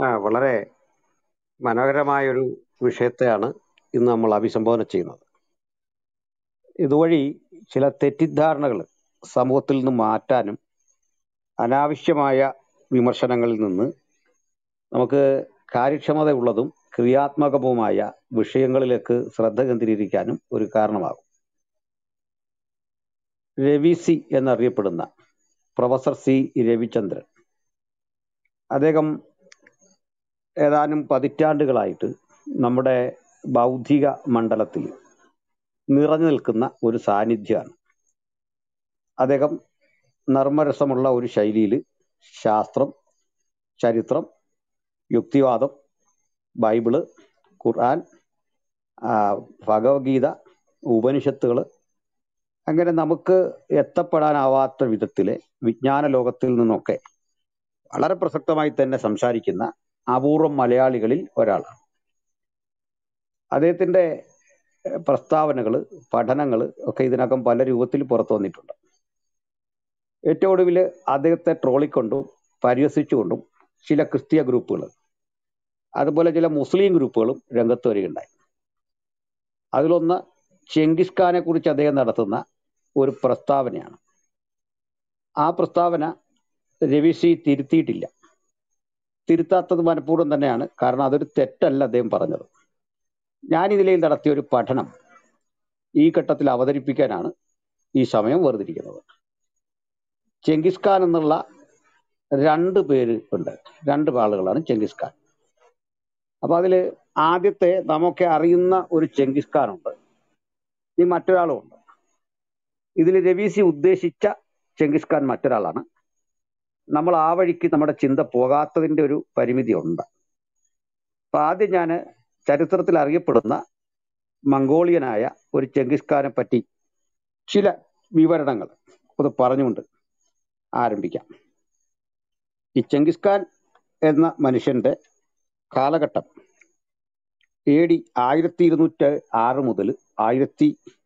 ആ വളരെ മനോഹരമായ ഒരു വിഷയത്തെയാണ് ഇന്ന് നമ്മൾ അഭിസംബോധന ചെയ്യുന്നത് ഇതുവഴി ചില തെറ്റിദ്ധാരണകൾ സമൂഹത്തിൽ നിന്ന് മാറ്റാനും അനാവശ്യമായ വിമർശനങ്ങളിൽ നിന്ന് നമുക്ക് കാര്യക്ഷമതയുള്ളതും ക്രിയാത്മകവുമായ വിഷയങ്ങളിലേക്ക് ശ്രദ്ധ കേന്ദ്രീകരിക്കാനും ഒരു കാരണമാകും രവി സി എന്നറിയപ്പെടുന്ന പ്രൊഫസർ സി രവിചന്ദ്രൻ അദ്ദേഹം ഏതാനും പതിറ്റാണ്ടുകളായിട്ട് നമ്മുടെ ബൗദ്ധിക മണ്ഡലത്തിൽ നിറഞ്ഞു നിൽക്കുന്ന ഒരു സാന്നിധ്യമാണ് അദ്ദേഹം നർമ്മരസമുള്ള ഒരു ശൈലിയിൽ ശാസ്ത്രം ചരിത്രം യുക്തിവാദം ബൈബിള് ഖുർആൻ ആ, ഭഗവത്ഗീത ഉപനിഷത്തുകൾ അങ്ങനെ നമുക്ക് എത്തപ്പെടാനാവാത്ത വിധത്തിലെ വിജ്ഞാന ലോകത്തിൽ നിന്നൊക്കെ വളരെ പ്രസക്തമായി തന്നെ സംസാരിക്കുന്ന അപൂർവം മലയാളികളിൽ ഒരാളാണ് അദ്ദേഹത്തിന്റെ പ്രസ്താവനകൾ പഠനങ്ങൾ ഒക്കെ ഇതിനകം പല രൂപത്തിൽ പുറത്തു വന്നിട്ടുണ്ട് ഏറ്റവും ഒടുവിൽ അദ്ദേഹത്തെ ട്രോളിക്കൊണ്ടും പരിഹസിച്ചുകൊണ്ടും ചില ക്രിസ്തീയ ഗ്രൂപ്പുകൾ അതുപോലെ ചില മുസ്ലിം ഗ്രൂപ്പുകളും രംഗത്ത് വരികയുണ്ടായി അതിലൊന്ന് ചെങ്കിസ് ഖാനെ കുറിച്ച് അദ്ദേഹം നടത്തുന്ന ഒരു പ്രസ്താവനയാണ് ആ പ്രസ്താവന രവി സി തിരുത്തിയിട്ടില്ല തിരുത്താത്തത് മനഃപൂർവ്വം തന്നെയാണ് കാരണം അതൊരു തെറ്റല്ല അദ്ദേഹം പറഞ്ഞത് ഞാൻ ഇതിലേക്ക് നടത്തിയ ഒരു പഠനം ഈ ഘട്ടത്തിൽ അവതരിപ്പിക്കാനാണ് ഈ സമയം വേർതിരിക്കുന്നത് ചെങ്കിസ് ഖാൻ എന്നുള്ള രണ്ട് പേര് ഉണ്ട് രണ്ട് ആളുകളാണ് ചെങ്കിസ് ഖാൻ അപ്പൊ അതില് ആദ്യത്തെ നമുക്ക് അറിയുന്ന ഒരു ചെങ്കിസ് ഖാൻ ഉണ്ട് ഈ മറ്റൊരാളും ഉണ്ട് ഇതിൽ രവീസി ഉദ്ദേശിച്ച ചെങ്കിസ് ഖാൻ മറ്റൊരാളാണ് നമ്മൾ ആ വഴിക്ക് നമ്മുടെ ചിന്ത പോകാത്തതിന്റെ ഒരു പരിമിതി ഉണ്ട് അപ്പൊ ആദ്യം ഞാൻ ചരിത്രത്തിൽ അറിയപ്പെടുന്ന മംഗോളിയനായ ഒരു ചെങ്കിസ് ഖാനെ പറ്റി ചില വിവരണങ്ങൾ ഒന്ന് പറഞ്ഞുകൊണ്ട് ആരംഭിക്കാം ഈ ചെങ്കിസ് ഖാൻ എന്ന മനുഷ്യന്റെ കാലഘട്ടം എ ഡി ആയിരത്തി ഇരുന്നൂറ്റി ആറ് മുതൽ ആയിരത്തി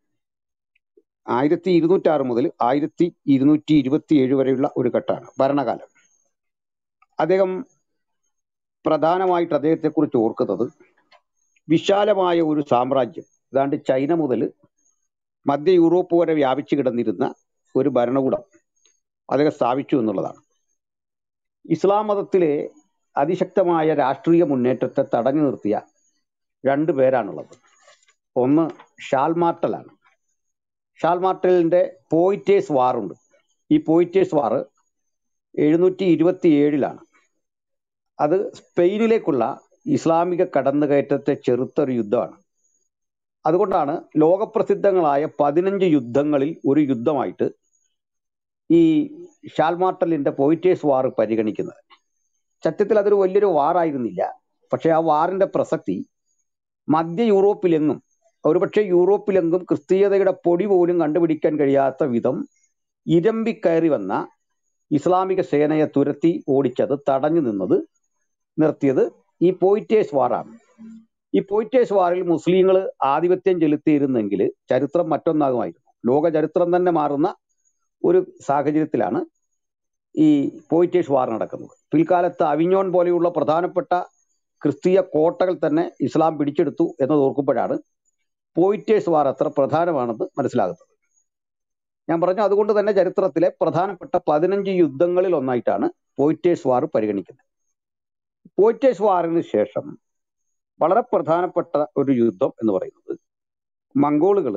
ആയിരത്തി ഇരുന്നൂറ്റി ആറ് മുതൽ ആയിരത്തി ഇരുന്നൂറ്റി ഇരുപത്തി ഏഴ് വരെയുള്ള ഒരു ഘട്ടമാണ് ഭരണകാലം അദ്ദേഹം പ്രധാനമായിട്ട് അദ്ദേഹത്തെ കുറിച്ച് ഓർക്കുന്നത് വിശാലമായ ഒരു സാമ്രാജ്യം ഏതാണ്ട് ചൈന മുതൽ മധ്യ യൂറോപ്പ് വരെ വ്യാപിച്ചു കിടന്നിരുന്ന ഒരു ഭരണകൂടം അദ്ദേഹം സ്ഥാപിച്ചു എന്നുള്ളതാണ് ഇസ്ലാം മതത്തിലെ അതിശക്തമായ രാഷ്ട്രീയ മുന്നേറ്റത്തെ തടഞ്ഞു നിർത്തിയ രണ്ട് പേരാണുള്ളത് ഒന്ന് ഷാൽമാർട്ടലാണ് ഷാൽമാർട്ടലിന്റെ പോയിറ്റേഴ്സ് വാർ ഉണ്ട് ഈ പോയിറ്റേഴ്സ് വാർ എഴുന്നൂറ്റി ഇരുപത്തി ഏഴിലാണ് അത് സ്പെയിനിലേക്കുള്ള ഇസ്ലാമിക കടന്നുകയറ്റത്തെ ചെറുത്ത ഒരു യുദ്ധമാണ് അതുകൊണ്ടാണ് ലോകപ്രസിദ്ധങ്ങളായ പതിനഞ്ച് യുദ്ധങ്ങളിൽ ഒരു യുദ്ധമായിട്ട് ഈ ഷാൽമാർട്ടലിന്റെ പോയിറ്റേഴ്സ് വാർ പരിഗണിക്കുന്നത് സത്യത്തിൽ അതൊരു വലിയൊരു വാറായിരുന്നില്ല പക്ഷെ ആ വാറിന്റെ പ്രസക്തി മധ്യ യൂറോപ്പിലെങ്ങും ഒരുപക്ഷെ യൂറോപ്പിലെങ്ങും ക്രിസ്തീയതയുടെ പൊടി പോലും കണ്ടുപിടിക്കാൻ കഴിയാത്ത വിധം ഇരമ്പിക്കയറി വന്ന ഇസ്ലാമിക സേനയെ തുരത്തി ഓടിച്ചത് തടഞ്ഞു നിന്നത് നിർത്തിയത് ഈ പോയിറ്റേഴ്സ് വാറാണ് ഈ പോയിറ്റേഴ്സ് വാറിൽ മുസ്ലിങ്ങൾ ആധിപത്യം ചെലുത്തിയിരുന്നെങ്കിൽ ചരിത്രം മറ്റൊന്നാകുമായിരുന്നു ലോക ചരിത്രം തന്നെ മാറുന്ന ഒരു സാഹചര്യത്തിലാണ് ഈ പോയിറ്റേഴ്സ് വാർ നടക്കുന്നത് പിൽക്കാലത്ത് അവിഞ്ഞോൺ പോലെയുള്ള പ്രധാനപ്പെട്ട ക്രിസ്തീയ കോട്ടകൾ തന്നെ ഇസ്ലാം പിടിച്ചെടുത്തു എന്നത് ഓർക്കുമ്പോഴാണ് പോയിറ്റേഴ്സ് വാർ അത്ര പ്രധാനമാണെന്ന് മനസ്സിലാകുന്നത് ഞാൻ പറഞ്ഞു അതുകൊണ്ട് തന്നെ ചരിത്രത്തിലെ പ്രധാനപ്പെട്ട പതിനഞ്ച് യുദ്ധങ്ങളിൽ ഒന്നായിട്ടാണ് പോയിറ്റേഴ്സ് വാർ പരിഗണിക്കുന്നത് പോയിറ്റേഴ്സ് വാറിന് ശേഷം വളരെ പ്രധാനപ്പെട്ട ഒരു യുദ്ധം എന്ന് പറയുന്നത് മംഗോളുകൾ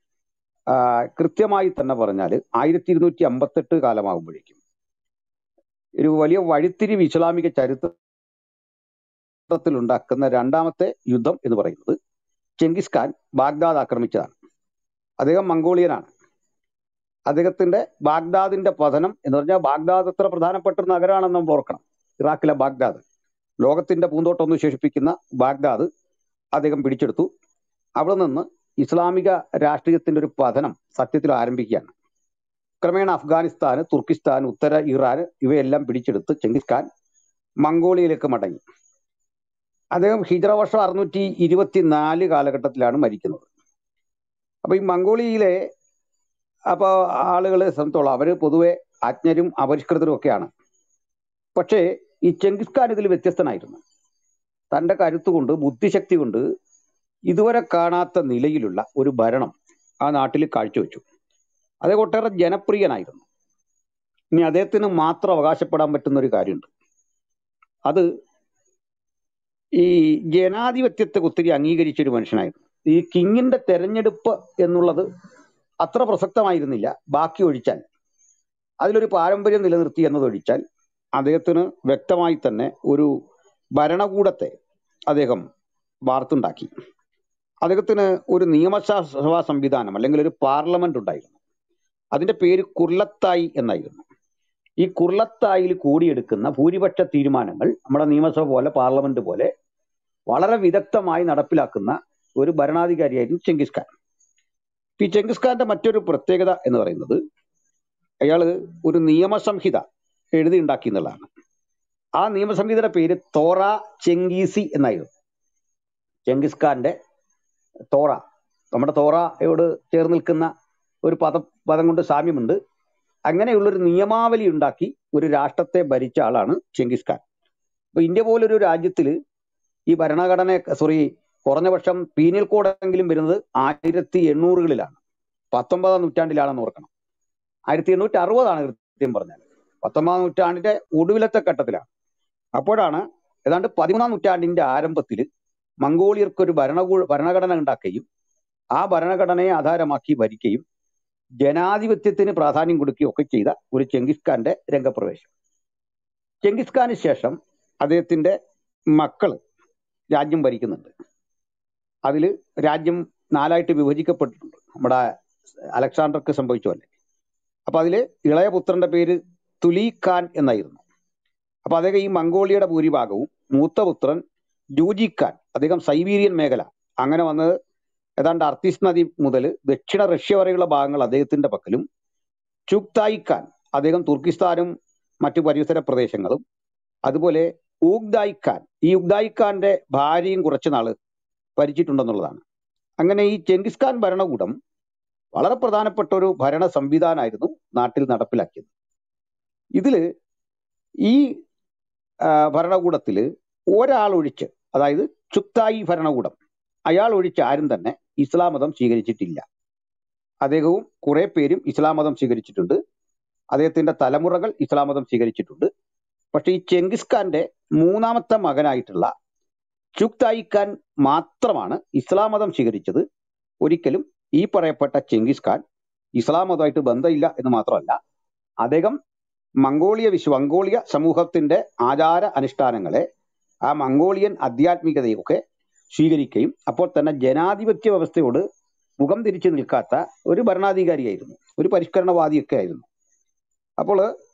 കൃത്യമായി തന്നെ പറഞ്ഞാൽ ആയിരത്തി ഇരുന്നൂറ്റി അമ്പത്തെട്ട് കാലമാകുമ്പോഴേക്കും ഒരു വലിയ വഴിത്തിരിവ് ഇസ്ലാമിക ചരിത്രത്തിൽ ഉണ്ടാക്കുന്ന രണ്ടാമത്തെ യുദ്ധം എന്ന് പറയുന്നത് ചെങ്കിസ് ഖാൻ ബാഗ്ദാദ് ആക്രമിച്ചതാണ് അദ്ദേഹം മംഗോളിയനാണ് അദ്ദേഹത്തിന്റെ ബാഗ്ദാദിന്റെ പതനം എന്ന് പറഞ്ഞാൽ ബാഗ്ദാദ് എത്ര പ്രധാനപ്പെട്ട ഒരു നഗരമാണെന്ന് നമ്മൾ ഓർക്കണം ഇറാഖിലെ ബാഗ്ദാദ് ലോകത്തിന്റെ പൂന്തോട്ടം എന്ന് വിശേഷിപ്പിക്കുന്ന ബാഗ്ദാദ് അദ്ദേഹം പിടിച്ചെടുത്തു അവിടെ നിന്ന് ഇസ്ലാമിക രാഷ്ട്രീയത്തിന്റെ ഒരു പതനം സത്യത്തിൽ ആരംഭിക്കുകയാണ് ക്രമേണ അഫ്ഗാനിസ്ഥാൻ തുർക്കിസ്ഥാൻ ഉത്തര ഇറാൻ ഇവയെല്ലാം പിടിച്ചെടുത്ത് ചെങ്കിസ് ഖാൻ മംഗോളിയയിലേക്ക് മടങ്ങി അദ്ദേഹം ഹിജറ വർഷം അറുന്നൂറ്റി ഇരുപത്തിനാല് കാലഘട്ടത്തിലാണ് മരിക്കുന്നത് അപ്പൊ ഈ മംഗോളിയയിലെ അപ്പൊ ആളുകളെ സംബന്ധിച്ചോളം അവര് പൊതുവെ അജ്ഞരും അപരിഷ്കൃതരും ഒക്കെയാണ് പക്ഷേ ഈ ചെങ്കിസ് ഖാൻ ഇതിൽ വ്യത്യസ്തനായിരുന്നു തന്റെ കരുത്തുകൊണ്ട് ബുദ്ധിശക്തി കൊണ്ട് ഇതുവരെ കാണാത്ത നിലയിലുള്ള ഒരു ഭരണം ആ നാട്ടിൽ കാഴ്ചവെച്ചു അദ്ദേഹം ഒട്ടേറെ ജനപ്രിയനായിരുന്നു ഇനി അദ്ദേഹത്തിന് മാത്രം അവകാശപ്പെടാൻ പറ്റുന്ന ഒരു കാര്യമുണ്ട് അത് ഈ ജനാധിപത്യത്തെ ഒത്തിരി അംഗീകരിച്ച ഒരു മനുഷ്യനായിരുന്നു ഈ കിങ്ങിന്റെ തെരഞ്ഞെടുപ്പ് എന്നുള്ളത് അത്ര പ്രസക്തമായിരുന്നില്ല ബാക്കി ഒഴിച്ചാൽ അതിലൊരു പാരമ്പര്യം നിലനിർത്തി എന്നതൊഴിച്ചാൽ അദ്ദേഹത്തിന് വ്യക്തമായി തന്നെ ഒരു ഭരണകൂടത്തെ അദ്ദേഹം വാർത്തുണ്ടാക്കി അദ്ദേഹത്തിന് ഒരു നിയമസഭാ സംവിധാനം അല്ലെങ്കിൽ ഒരു പാർലമെന്റ് ഉണ്ടായിരുന്നു അതിന്റെ പേര് കുർലത്തായി എന്നായിരുന്നു ഈ കുർലത്തായിൽ കൂടിയെടുക്കുന്ന ഭൂരിപക്ഷ തീരുമാനങ്ങൾ നമ്മുടെ നിയമസഭ പോലെ പാർലമെന്റ് പോലെ വളരെ വിദഗ്ധമായി നടപ്പിലാക്കുന്ന ഒരു ഭരണാധികാരിയായിരുന്നു ചെങ്കിസ് ഖാൻ ഈ ചെങ്കിസ് ഖാന്റെ മറ്റൊരു പ്രത്യേകത എന്ന് പറയുന്നത് അയാള് ഒരു നിയമസംഹിത എഴുതി ഉണ്ടാക്കി എന്നുള്ളതാണ് ആ നിയമസംഹിതയുടെ പേര് തോറ ചെങ്കീസി എന്നായിരുന്നു ചെങ്കിസ് ഖാന്റെ തോറ നമ്മുടെ തോറയോട് ചേർന്ന് നിൽക്കുന്ന ഒരു പദം പദം കൊണ്ട് സാമ്യമുണ്ട് അങ്ങനെയുള്ളൊരു നിയമാവലി ഉണ്ടാക്കി ഒരു രാഷ്ട്രത്തെ ഭരിച്ച ആളാണ് ചെങ്കിസ് ഖാൻ അപ്പൊ ഇന്ത്യ പോലൊരു രാജ്യത്തിൽ ഈ ഭരണഘടന സോറി കുറഞ്ഞ പക്ഷം പീനൽ കോഡെങ്കിലും വരുന്നത് ആയിരത്തി എണ്ണൂറുകളിലാണ് പത്തൊമ്പതാം നൂറ്റാണ്ടിലാണെന്ന് ഓർക്കണം ആയിരത്തി എണ്ണൂറ്റി അറുപതാണ് കൃത്യം പറഞ്ഞാൽ പത്തൊമ്പതാം നൂറ്റാണ്ടിന്റെ ഒടുവിലത്തെ ഘട്ടത്തിലാണ് അപ്പോഴാണ് ഏതാണ്ട് പതിമൂന്നാം നൂറ്റാണ്ടിന്റെ ആരംഭത്തിൽ മംഗോളിയർക്ക് ഒരു ഭരണകൂട ഭരണഘടന ഉണ്ടാക്കുകയും ആ ഭരണഘടനയെ ആധാരമാക്കി ഭരിക്കുകയും ജനാധിപത്യത്തിന് പ്രാധാന്യം കൊടുക്കുകയും ഒക്കെ ചെയ്ത ഒരു ചെങ്കിസ് ഖാന്റെ രംഗപ്രവേശം ചെങ്കിസ് ഖാന് ശേഷം അദ്ദേഹത്തിന്റെ മക്കള് രാജ്യം ഭരിക്കുന്നുണ്ട് അതിൽ രാജ്യം നാലായിട്ട് വിഭജിക്കപ്പെട്ടിട്ടുണ്ട് നമ്മുടെ അലക്സാണ്ടർക്ക് സംഭവിച്ച പോലെ അപ്പൊ അതില് ഇളയ പുത്രന്റെ പേര് തുലി ഖാൻ എന്നായിരുന്നു അപ്പൊ അദ്ദേഹം ഈ മംഗോളിയയുടെ ഭൂരിഭാഗവും മൂത്ത പുത്രൻ ജൂജി ഖാൻ അദ്ദേഹം സൈബീരിയൻ മേഖല അങ്ങനെ വന്ന് ഏതാണ്ട് അർത്തിസ് നദി മുതൽ ദക്ഷിണ റഷ്യ വരെയുള്ള ഭാഗങ്ങൾ അദ്ദേഹത്തിന്റെ പക്കലും ചുക്തായി ഖാൻ അദ്ദേഹം തുർക്കിസ്ഥാനും മറ്റു പരിസര പ്രദേശങ്ങളും അതുപോലെ ഊഗ്ദായി ഖാൻ ഈ ഉഗ്ദായി ഖാന്റെ ഭാര്യയും കുറച്ചു നാള് ഭരിച്ചിട്ടുണ്ടെന്നുള്ളതാണ് അങ്ങനെ ഈ ചെങ്കിസ് ഖാൻ ഭരണകൂടം വളരെ പ്രധാനപ്പെട്ട ഒരു ഭരണ സംവിധാനമായിരുന്നു നാട്ടിൽ നടപ്പിലാക്കിയത് ഇതില് ഈ ആ, ഭരണകൂടത്തില് ഒരാൾ ഒഴിച്ച് അതായത് ചുക്തായി ഭരണകൂടം അയാൾ ഒഴിച്ച് ആരും തന്നെ ഇസ്ലാം മതം സ്വീകരിച്ചിട്ടില്ല അദ്ദേഹവും കുറെ പേരും ഇസ്ലാം മതം സ്വീകരിച്ചിട്ടുണ്ട് അദ്ദേഹത്തിന്റെ തലമുറകൾ ഇസ്ലാം മതം സ്വീകരിച്ചിട്ടുണ്ട് പക്ഷെ ഈ ചെങ്കിസ് ഖാന്റെ മൂന്നാമത്തെ മകനായിട്ടുള്ള ചുക്തായി ഖാൻ മാത്രമാണ് ഇസ്ലാം മതം സ്വീകരിച്ചത് ഒരിക്കലും ഈ പറയപ്പെട്ട ചെങ്കിസ് ഖാൻ ഇസ്ലാം മതമായിട്ട് ബന്ധമില്ല എന്ന് മാത്രമല്ല അദ്ദേഹം മംഗോളിയ വിശ്വ മംഗോളിയ സമൂഹത്തിന്റെ ആചാര അനുഷ്ഠാനങ്ങളെ ആ മംഗോളിയൻ ആധ്യാത്മികതയൊക്കെ സ്വീകരിക്കുകയും അപ്പോൾ തന്നെ ജനാധിപത്യ വ്യവസ്ഥയോട് മുഖം തിരിച്ചു നിൽക്കാത്ത ഒരു ഭരണാധികാരിയായിരുന്നു ഒരു പരിഷ്കരണവാദിയൊക്കെ ആയിരുന്നു അപ്പോൾ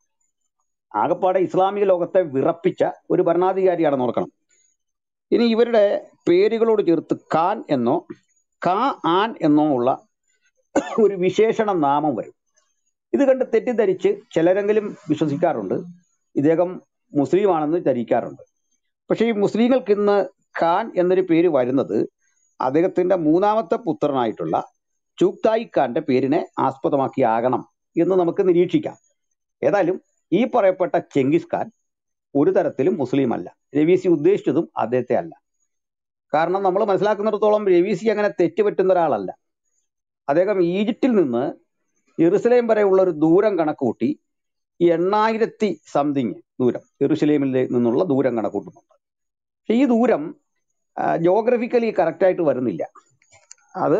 ആകപ്പാടെ ഇസ്ലാമിക ലോകത്തെ വിറപ്പിച്ച ഒരു ഭരണാധികാരിയാണെന്ന് ഓർക്കണം ഇനി ഇവരുടെ പേരുകളോട് ചേർത്ത് ഖാൻ എന്നോ ഖാ ആൻ എന്നോ ഉള്ള ഒരു വിശേഷണ നാമം വരും ഇത് കണ്ട് തെറ്റിദ്ധരിച്ച് ചിലരെങ്കിലും വിശ്വസിക്കാറുണ്ട് ഇദ്ദേഹം മുസ്ലിം ആണെന്ന് ധരിക്കാറുണ്ട് പക്ഷേ ഈ മുസ്ലിങ്ങൾക്ക് ഇന്ന് ഖാൻ എന്നൊരു പേര് വരുന്നത് അദ്ദേഹത്തിന്റെ മൂന്നാമത്തെ പുത്രനായിട്ടുള്ള ചൂക്തായി ഖാന്റെ പേരിനെ ആസ്പദമാക്കിയാകണം എന്ന് നമുക്ക് നിരീക്ഷിക്കാം ഏതായാലും ഈ പറയപ്പെട്ട ചെങ്കിസ് ഖാൻ ഒരു തരത്തിലും മുസ്ലിം അല്ല രവീസി ഉദ്ദേശിച്ചതും അദ്ദേഹത്തെ അല്ല കാരണം നമ്മൾ മനസ്സിലാക്കുന്നിടത്തോളം രവീസി അങ്ങനെ തെറ്റുപറ്റുന്ന ഒരാളല്ല അദ്ദേഹം ഈജിപ്തിൽ നിന്ന് ജെറുസലേം വരെയുള്ള ഒരു ദൂരം കണക്കുകൂട്ടി എണ്ണായിരത്തി സംതിങ് ദൂരം ജെറുസലേമിൽ നിന്നുള്ള ദൂരം കണക്കൂട്ടുന്നുണ്ട് പക്ഷെ ഈ ദൂരം ജോഗ്രഫിക്കലി കറക്റ്റായിട്ട് വരുന്നില്ല അത്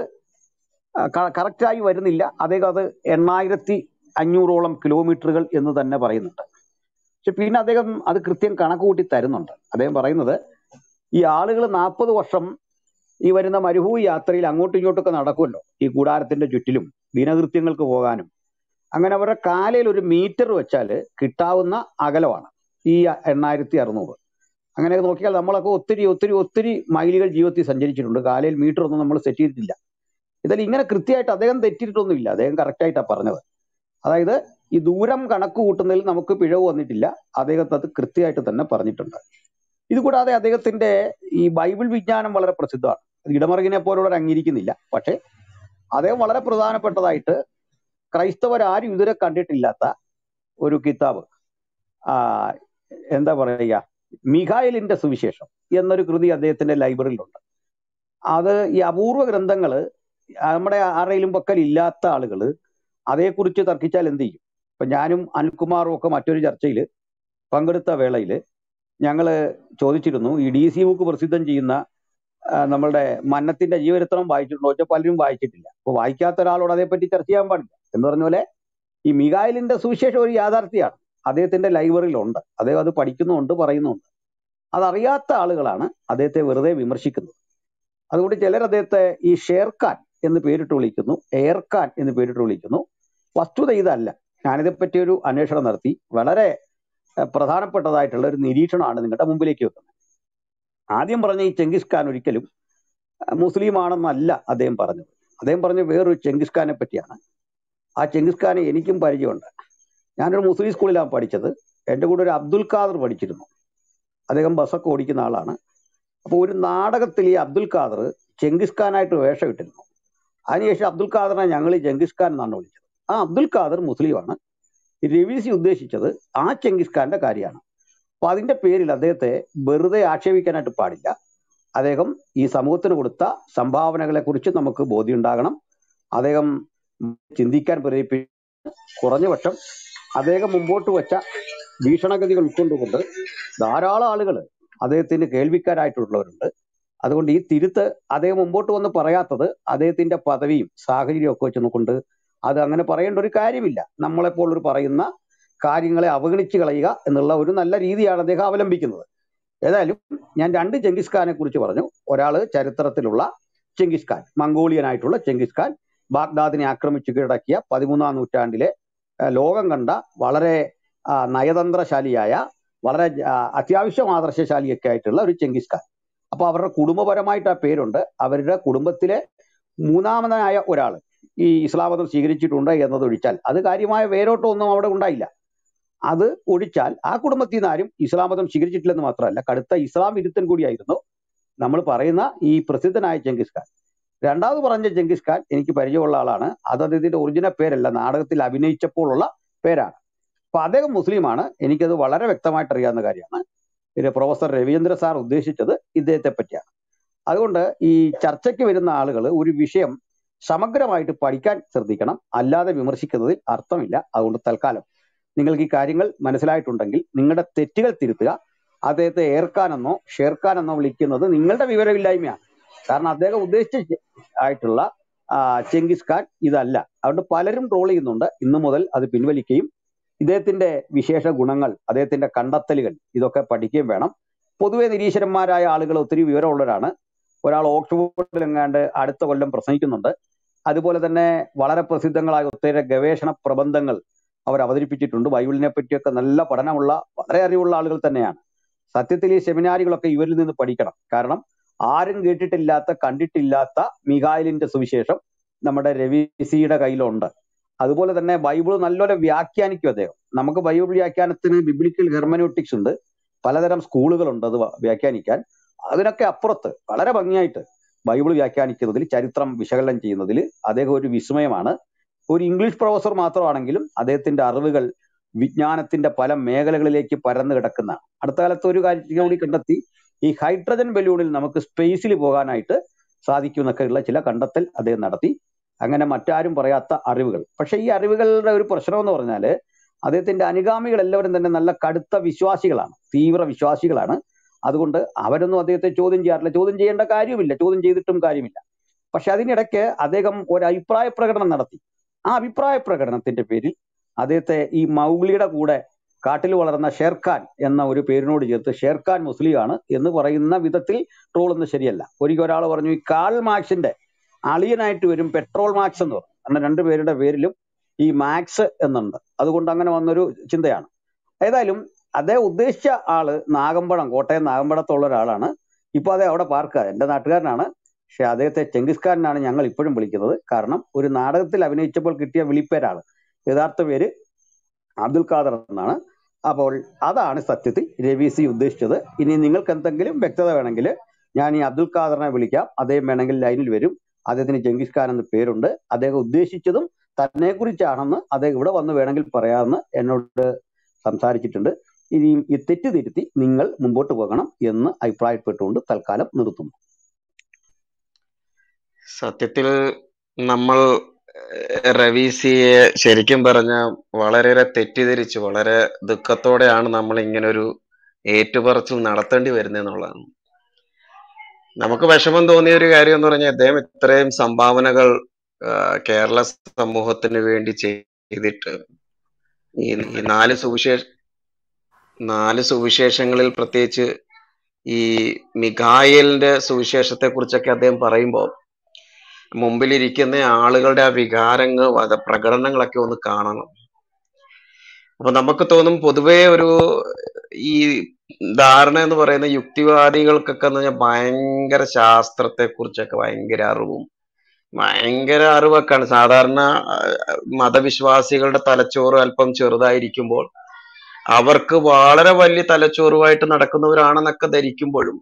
കറക്റ്റായി വരുന്നില്ല അദ്ദേഹം അത് എണ്ണായിരത്തി അഞ്ഞൂറോളം കിലോമീറ്ററുകൾ എന്ന് തന്നെ പറയുന്നുണ്ട് പക്ഷെ പിന്നെ അദ്ദേഹം അത് കൃത്യം കണക്ക് കൂട്ടി തരുന്നുണ്ട് അദ്ദേഹം പറയുന്നത് ഈ ആളുകൾ നാൽപ്പത് വർഷം ഈ വരുന്ന മരുഭൂമി യാത്രയിൽ അങ്ങോട്ടും ഇങ്ങോട്ടൊക്കെ നടക്കുമല്ലോ ഈ കൂടാരത്തിന്റെ ചുറ്റിലും ദിനകൃത്യങ്ങൾക്ക് പോകാനും അങ്ങനെ അവരുടെ കാലയിൽ ഒരു മീറ്റർ വെച്ചാൽ കിട്ടാവുന്ന അകലമാണ് ഈ എണ്ണായിരത്തി അറുന്നൂറ് അങ്ങനെ നോക്കിയാൽ നമ്മളൊക്കെ ഒത്തിരി ഒത്തിരി ഒത്തിരി മൈലുകൾ ജീവിതത്തിൽ സഞ്ചരിച്ചിട്ടുണ്ട് കാലയിൽ മീറ്റർ ഒന്നും നമ്മൾ സെറ്റ് ചെയ്തിട്ടില്ല ഇതിൽ ഇങ്ങനെ കൃത്യമായിട്ട് അദ്ദേഹം തെറ്റിയിട്ടൊന്നുമില്ല അദ്ദേഹം കറക്റ്റായിട്ടാണ് പറഞ്ഞത് അതായത് ഈ ദൂരം കണക്ക് കൂട്ടുന്നതിൽ നമുക്ക് പിഴവ് വന്നിട്ടില്ല അദ്ദേഹത്തെ അത് കൃത്യമായിട്ട് തന്നെ പറഞ്ഞിട്ടുണ്ട് ഇതുകൂടാതെ അദ്ദേഹത്തിന്റെ ഈ ബൈബിൾ വിജ്ഞാനം വളരെ പ്രസിദ്ധമാണ് അത് ഇടമറുകിനെ പോലുള്ളവർ അംഗീകരിക്കുന്നില്ല പക്ഷേ അദ്ദേഹം വളരെ പ്രധാനപ്പെട്ടതായിട്ട് ക്രൈസ്തവരാരും ഇതുവരെ കണ്ടിട്ടില്ലാത്ത ഒരു കിതാബ് ആ എന്താ പറയുക മിഖായിലിന്റെ സുവിശേഷം എന്നൊരു കൃതി അദ്ദേഹത്തിന്റെ ലൈബ്രറിയിലുണ്ട് അത് ഈ അപൂർവ ഗ്രന്ഥങ്ങള് നമ്മുടെ ആരുടെയിലും പക്കൽ ഇല്ലാത്ത ആളുകൾ അതേക്കുറിച്ച് തർക്കിച്ചാൽ എന്ത് ചെയ്യും ഇപ്പൊ ഞാനും അനിൽകുമാറും ഒക്കെ മറ്റൊരു ചർച്ചയിൽ പങ്കെടുത്ത വേളയിൽ ഞങ്ങൾ ചോദിച്ചിരുന്നു ഈ ഡി സി ബുക്ക് പ്രസിദ്ധം ചെയ്യുന്ന ആ, നമ്മളുടെ മന്നത്തിന്റെ ജീവചരിത്രം വായിച്ചിട്ടുണ്ടോ വെച്ചാൽ പലരും വായിച്ചിട്ടില്ല അപ്പൊ വായിക്കാത്ത ഒരാളോട് അതേപ്പറ്റി ചർച്ച ചെയ്യാൻ പാടില്ല എന്ന് പറഞ്ഞ പോലെ ഈ മികായലിന്റെ സുവിശേഷം ഒരു യാഥാർത്ഥ്യമാണ് അദ്ദേഹത്തിന്റെ ലൈബ്രറിയിലുണ്ട് അദ്ദേഹം അത് പഠിക്കുന്നുമുണ്ട് പറയുന്നുമുണ്ട് അതറിയാത്ത ആളുകളാണ് അദ്ദേഹത്തെ വെറുതെ വിമർശിക്കുന്നത് അതുകൊണ്ട് ചിലർ അദ്ദേഹത്തെ ഈ ഷേർഖാൻ എന്ന് പേരിട്ട് വിളിക്കുന്നു എയർഖാൻ എന്ന് പേരിട്ട് വിളിക്കുന്നു വസ്തുത ഇതല്ല ഞാനിതേപ്പറ്റി ഒരു അന്വേഷണം നടത്തി വളരെ ഏഹ്, പ്രധാനപ്പെട്ടതായിട്ടുള്ള ഒരു നിരീക്ഷണമാണ് നിങ്ങളുടെ മുമ്പിലേക്ക് വെക്കുന്നത് ആദ്യം പറഞ്ഞ ഈ ചെങ്കിസ് ഖാൻ ഒരിക്കലും അഹ്, മുസ്ലിം ആണെന്നല്ല അദ്ദേഹം പറഞ്ഞത് അദ്ദേഹം പറഞ്ഞ വേറൊരു ചെങ്കിസ് ഖാനെ പറ്റിയാണ് ആ ചെങ്കിസ് ഖാനെ എനിക്കും പരിചയമുണ്ട് ഞാനൊരു മുസ്ലിം സ്കൂളിലാണ് പഠിച്ചത് എൻ്റെ കൂടെ ഒരു അബ്ദുൽ ഖാദർ പഠിച്ചിരുന്നു അദ്ദേഹം ബസ്സൊക്കെ ഓടിക്കുന്ന ആളാണ് അപ്പോൾ ഒരു നാടകത്തിൽ ഈ അബ്ദുൽ ഖാദർ ചെങ്കിസ് ഖാനായിട്ട് വേഷം ഇട്ടിരുന്നു അതിനുശേഷം അബ്ദുൽ ഖാദറിനെ ഞങ്ങൾ ചെങ്കിസ് ഖാൻ എന്നാണ് വിളിച്ചത് ആ അബ്ദുൽ ഖാദർ മുസ്ലിമാണ് രവീസി ഉദ്ദേശിച്ചത് ആ ചെങ്കിസ് ഖാന്റെ കാര്യമാണ് അപ്പൊ അതിന്റെ പേരിൽ അദ്ദേഹത്തെ വെറുതെ ആക്ഷേപിക്കാനായിട്ട് പാടില്ല അദ്ദേഹം ഈ സമൂഹത്തിന് കൊടുത്ത സംഭാവനകളെ കുറിച്ച് നമുക്ക് ബോധ്യമുണ്ടാകണം അദ്ദേഹം ചിന്തിക്കാൻ പ്രേരിപ്പിച്ചു കുറഞ്ഞപക്ഷം അദ്ദേഹം മുമ്പോട്ട് വെച്ച ഭീഷണഗതികൾ ഉൾക്കൊണ്ടുകൊണ്ട് ധാരാളം ആളുകൾ അദ്ദേഹത്തിന് കേൾവിക്കാരായിട്ടുള്ളവരുണ്ട് അതുകൊണ്ട് ഈ തിരുത്ത് അദ്ദേഹം മുമ്പോട്ട് വന്ന് പറയാത്തത് അദ്ദേഹത്തിന്റെ പദവിയും സാഹചര്യവും ഒക്കെ വെച്ച് കൊണ്ട് അത് അങ്ങനെ പറയേണ്ട ഒരു കാര്യമില്ല നമ്മളെപ്പോലൊരു പറയുന്ന കാര്യങ്ങളെ അവഗണിച്ച് കളയുക എന്നുള്ള ഒരു നല്ല രീതിയാണ് അദ്ദേഹം അവലംബിക്കുന്നത് ഏതായാലും ഞാൻ രണ്ട് ചെങ്കിസ് ഖാനെ കുറിച്ച് പറഞ്ഞു ഒരാള് ചരിത്രത്തിലുള്ള ചെങ്കിസ് ഖാൻ മംഗോളിയനായിട്ടുള്ള ചെങ്കിസ് ഖാൻ ബാഗ്ദാദിനെ ആക്രമിച്ചു കീഴടക്കിയ പതിമൂന്നാം നൂറ്റാണ്ടിലെ ആ, ലോകം കണ്ട വളരെ ആ, നയതന്ത്രശാലിയായ വളരെ ആ, അത്യാവശ്യം ആദർശശാലിയൊക്കെ ആയിട്ടുള്ള ഒരു ചെങ്കിസ് ഖാൻ അപ്പൊ അവരുടെ കുടുംബപരമായിട്ട് ആ പേരുണ്ട് അവരുടെ കുടുംബത്തിലെ മൂന്നാമനായ ഒരാൾ ഈ ഇസ്ലാം മതം സ്വീകരിച്ചിട്ടുണ്ട് എന്നതൊഴിച്ചാൽ അത് കാര്യമായ വേരോട്ടമൊന്നും അവിടെ ഉണ്ടായില്ല അത് ഒഴിച്ചാൽ ആ കുടുംബത്തിൽ നിന്ന് ആരും ഇസ്ലാം മതം സ്വീകരിച്ചിട്ടില്ലെന്ന് മാത്രമല്ല കടുത്ത ഇസ്ലാം വിരുദ്ധൻ കൂടിയായിരുന്നു നമ്മൾ പറയുന്ന ഈ പ്രസിദ്ധനായ ചെങ്കിസ് ഖാൻ രണ്ടാമത് പറഞ്ഞ ചെങ്കിസ് ഖാൻ എനിക്ക് പരിചയമുള്ള ആളാണ് അത് അദ്ദേഹത്തിന്റെ ഒറിജിനൽ പേരല്ല നാടകത്തിൽ അഭിനയിച്ചപ്പോഴുള്ള പേരാണ് അപ്പൊ അദ്ദേഹം മുസ്ലിമാണ് എനിക്കത് വളരെ വ്യക്തമായിട്ട് അറിയാവുന്ന കാര്യമാണ് ഇത് പ്രൊഫസർ രവീന്ദ്ര സാർ ഉദ്ദേശിച്ചത് ഇദ്ദേഹത്തെ പറ്റിയാണ് അതുകൊണ്ട് ഈ ചർച്ചയ്ക്ക് വരുന്ന ആളുകൾ ഒരു വിഷയം സമഗ്രമായിട്ട് പഠിക്കാൻ ശ്രദ്ധിക്കണം അല്ലാതെ വിമർശിക്കുന്നതിൽ അർത്ഥമില്ല അതുകൊണ്ട് തൽക്കാലം നിങ്ങൾക്ക് ഈ കാര്യങ്ങൾ മനസ്സിലായിട്ടുണ്ടെങ്കിൽ നിങ്ങളുടെ തെറ്റുകൾ തിരുത്തുക അദ്ദേഹത്തെ ഏർക്കാനെന്നോ ഷേർഖാനെന്നോ വിളിക്കുന്നത് നിങ്ങളുടെ വിവരമില്ലായ്മയാണ് കാരണം അദ്ദേഹം ഉദ്ദേശിച്ച ആയിട്ടുള്ള ആ, ചെങ്കിസ് ഖാൻ ഇതല്ല അതുകൊണ്ട് പലരും ട്രോൾ ചെയ്യുന്നുണ്ട് ഇന്നു മുതൽ അത് പിൻവലിക്കുകയും ഇദ്ദേഹത്തിന്റെ വിശേഷ ഗുണങ്ങൾ അദ്ദേഹത്തിന്റെ കണ്ടെത്തലുകൾ ഇതൊക്കെ പഠിക്കുകയും വേണം പൊതുവെ നിരീശ്വരന്മാരായ ആളുകൾ ഒത്തിരി വിവരമുള്ളവരാണ് ഒരാൾ ഓക്സ്ഫോർഡിൽ എങ്ങാണ്ട് അടുത്ത കൊല്ലം പ്രസംഗിക്കുന്നുണ്ട് അതുപോലെ തന്നെ വളരെ പ്രസിദ്ധങ്ങളായ ഒത്തിരി ഗവേഷണ പ്രബന്ധങ്ങൾ അവർ അവതരിപ്പിച്ചിട്ടുണ്ട് ബൈബിളിനെ പറ്റിയൊക്കെ നല്ല പഠനമുള്ള വളരെ അറിവുള്ള ആളുകൾ തന്നെയാണ് സത്യത്തിൽ ഈ സെമിനാരികളൊക്കെ ഇവരിൽ നിന്ന് പഠിക്കണം കാരണം ആരും കേട്ടിട്ടില്ലാത്ത കണ്ടിട്ടില്ലാത്ത മികായലിന്റെ സുവിശേഷം നമ്മുടെ രവിസിയുടെ കയ്യിലുണ്ട് അതുപോലെ തന്നെ ബൈബിൾ നല്ലപോലെ വ്യാഖ്യാനിക്കും അദ്ദേഹം നമുക്ക് ബൈബിൾ വ്യാഖ്യാനത്തിന് ബിബ്ലിക്കൽ ഹെർമനോട്ടിക്സ് ഉണ്ട് പലതരം സ്കൂളുകളുണ്ട് അത് വ- വ്യാഖ്യാനിക്കാൻ അതിനൊക്കെ അപ്പുറത്ത് വളരെ ഭംഗിയായിട്ട് ബൈബിൾ വ്യാഖ്യാനിക്കുന്നതിൽ ചരിത്രം വിശകലനം ചെയ്യുന്നതിൽ അദ്ദേഹം ഒരു വിസ്മയമാണ് ഒരു ഇംഗ്ലീഷ് പ്രൊഫസർ മാത്രമാണെങ്കിലും അദ്ദേഹത്തിന്റെ അറിവുകൾ വിജ്ഞാനത്തിന്റെ പല മേഖലകളിലേക്ക് പരന്നു കിടക്കുന്നതാണ് അടുത്ത കാലത്ത് ഒരു കാര്യം കൂടി കണ്ടെത്തി ഈ ഹൈഡ്രജൻ ബലൂണിൽ നമുക്ക് സ്പേസിൽ പോകാനായിട്ട് സാധിക്കുമെന്നൊക്കെയുള്ള ചില കണ്ടെത്തൽ അദ്ദേഹം നടത്തി അങ്ങനെ മറ്റാരും പറയാത്ത അറിവുകൾ പക്ഷെ ഈ അറിവുകളുടെ ഒരു പ്രശ്നം എന്ന് പറഞ്ഞാല് അദ്ദേഹത്തിന്റെ അനുഗാമികൾ എല്ലാവരും തന്നെ നല്ല കടുത്ത വിശ്വാസികളാണ് തീവ്ര വിശ്വാസികളാണ് അതുകൊണ്ട് അവരൊന്നും അദ്ദേഹത്തെ ചോദ്യം ചെയ്യാറില്ല ചോദ്യം ചെയ്യേണ്ട കാര്യമില്ല ചോദ്യം ചെയ്തിട്ടും കാര്യമില്ല പക്ഷെ അതിനിടയ്ക്ക് അദ്ദേഹം ഒരു അഭിപ്രായ പ്രകടനം നടത്തി ആ അഭിപ്രായ പ്രകടനത്തിന്റെ പേരിൽ അദ്ദേഹത്തെ ഈ മൗഗ്ലിയുടെ കൂടെ കാട്ടിൽ വളർന്ന ഷേർഖാൻ എന്ന ഒരു പേരിനോട് ചേർത്ത് ഷേർഖാൻ മുസ്ലിമാണ് എന്ന് പറയുന്ന വിധത്തിൽ ട്രോളൊന്നും ശരിയല്ല ഒരിക്കൽ ഒരാൾ പറഞ്ഞു ഈ കാൾ മാർക്സിന്റെ അളിയനായിട്ട് വരും പെട്രോൾ മാക്സ് എന്ന് പറഞ്ഞു അങ്ങനെ രണ്ടുപേരുടെ പേരിലും ഈ മാക്സ് എന്നുണ്ട് അതുകൊണ്ട് അങ്ങനെ വന്നൊരു ചിന്തയാണ് ഏതായാലും അദ്ദേഹം ഉദ്ദേശിച്ച ആള് നാഗമ്പടം കോട്ടയം നാഗമ്പടത്തുള്ള ഒരാളാണ് ഇപ്പൊ അദ്ദേഹം അവിടെ പാർക്കുക എന്റെ നാട്ടുകാരനാണ് പക്ഷെ അദ്ദേഹത്തെ ചെങ്കിസ് ഖാനാണ് ഞങ്ങൾ ഇപ്പോഴും വിളിക്കുന്നത് കാരണം ഒരു നാടകത്തിൽ അഭിനയിച്ചപ്പോൾ കിട്ടിയ വിളിപ്പേരാണ് യഥാർത്ഥ പേര് അബ്ദുൽ ഖാദർ എന്നാണ് അപ്പോൾ അതാണ് സത്യത്തിൽ രവി സി ഉദ്ദേശിച്ചത് ഇനി നിങ്ങൾക്ക് എന്തെങ്കിലും വ്യക്തത വേണമെങ്കിൽ ഞാൻ ഈ അബ്ദുൽ ഖാദറിനെ വിളിക്കാം അദ്ദേഹം വേണമെങ്കിൽ ലൈനിൽ വരും അദ്ദേഹത്തിന് ചെങ്കിസ് ഖാൻ എന്ന പേരുണ്ട് അദ്ദേഹം ഉദ്ദേശിച്ചതും തന്നെ കുറിച്ചാണെന്ന് അദ്ദേഹം ഇവിടെ വന്ന് വേണമെങ്കിൽ പറയാമെന്ന് എന്നോട് സംസാരിച്ചിട്ടുണ്ട് ഇനിയും ഈ തെറ്റ് തിരുത്തി നിങ്ങൾ മുമ്പോട്ട് പോകണം എന്ന് അഭിപ്രായപ്പെട്ടുകൊണ്ട് തൽക്കാലം നിർത്തുന്നു സത്യത്തിൽ നമ്മൾ ഏഹ്, റവീസിയെ ശരിക്കും പറഞ്ഞ വളരെയേറെ തെറ്റിദ്ധരിച്ച് വളരെ ദുഃഖത്തോടെയാണ് നമ്മൾ ഇങ്ങനെ ഒരു ഏറ്റുപറച്ചിൽ നടത്തേണ്ടി വരുന്നതെന്നുള്ളതാണ് നമുക്ക് വിഷമം തോന്നിയ ഒരു കാര്യം എന്ന് പറഞ്ഞാൽ അദ്ദേഹം ഇത്രയും സംഭാവനകൾ ആ, കേരള സമൂഹത്തിന് വേണ്ടി ചെയ്തിട്ട് ഈ ഈ നാല് സുവിശേഷ നാല് സുവിശേഷങ്ങളിൽ പ്രത്യേകിച്ച് ഈ മിഖായേലിന്റെ സുവിശേഷത്തെ കുറിച്ചൊക്കെ അദ്ദേഹം പറയുമ്പോൾ മുമ്പിലിരിക്കുന്ന ആളുകളുടെ ആ വികാരങ്ങൾ അത് പ്രകടനങ്ങളൊക്കെ ഒന്ന് കാണണം അപ്പൊ നമുക്ക് തോന്നും പൊതുവേ ഒരു ഈ ധാരണ എന്ന് പറയുന്ന യുക്തിവാദികൾക്കൊക്കെ എന്ന് പറഞ്ഞാൽ ഭയങ്കര ശാസ്ത്രത്തെ കുറിച്ചൊക്കെ ഭയങ്കര അറിവും ഭയങ്കര അറിവൊക്കെയാണ് സാധാരണ ആ, മതവിശ്വാസികളുടെ തലച്ചോറ് അല്പം ചെറുതായിരിക്കുമ്പോൾ അവർക്ക് വളരെ വലിയ തലച്ചോറുമായിട്ട് നടക്കുന്നവരാണെന്നൊക്കെ ധരിക്കുമ്പോഴും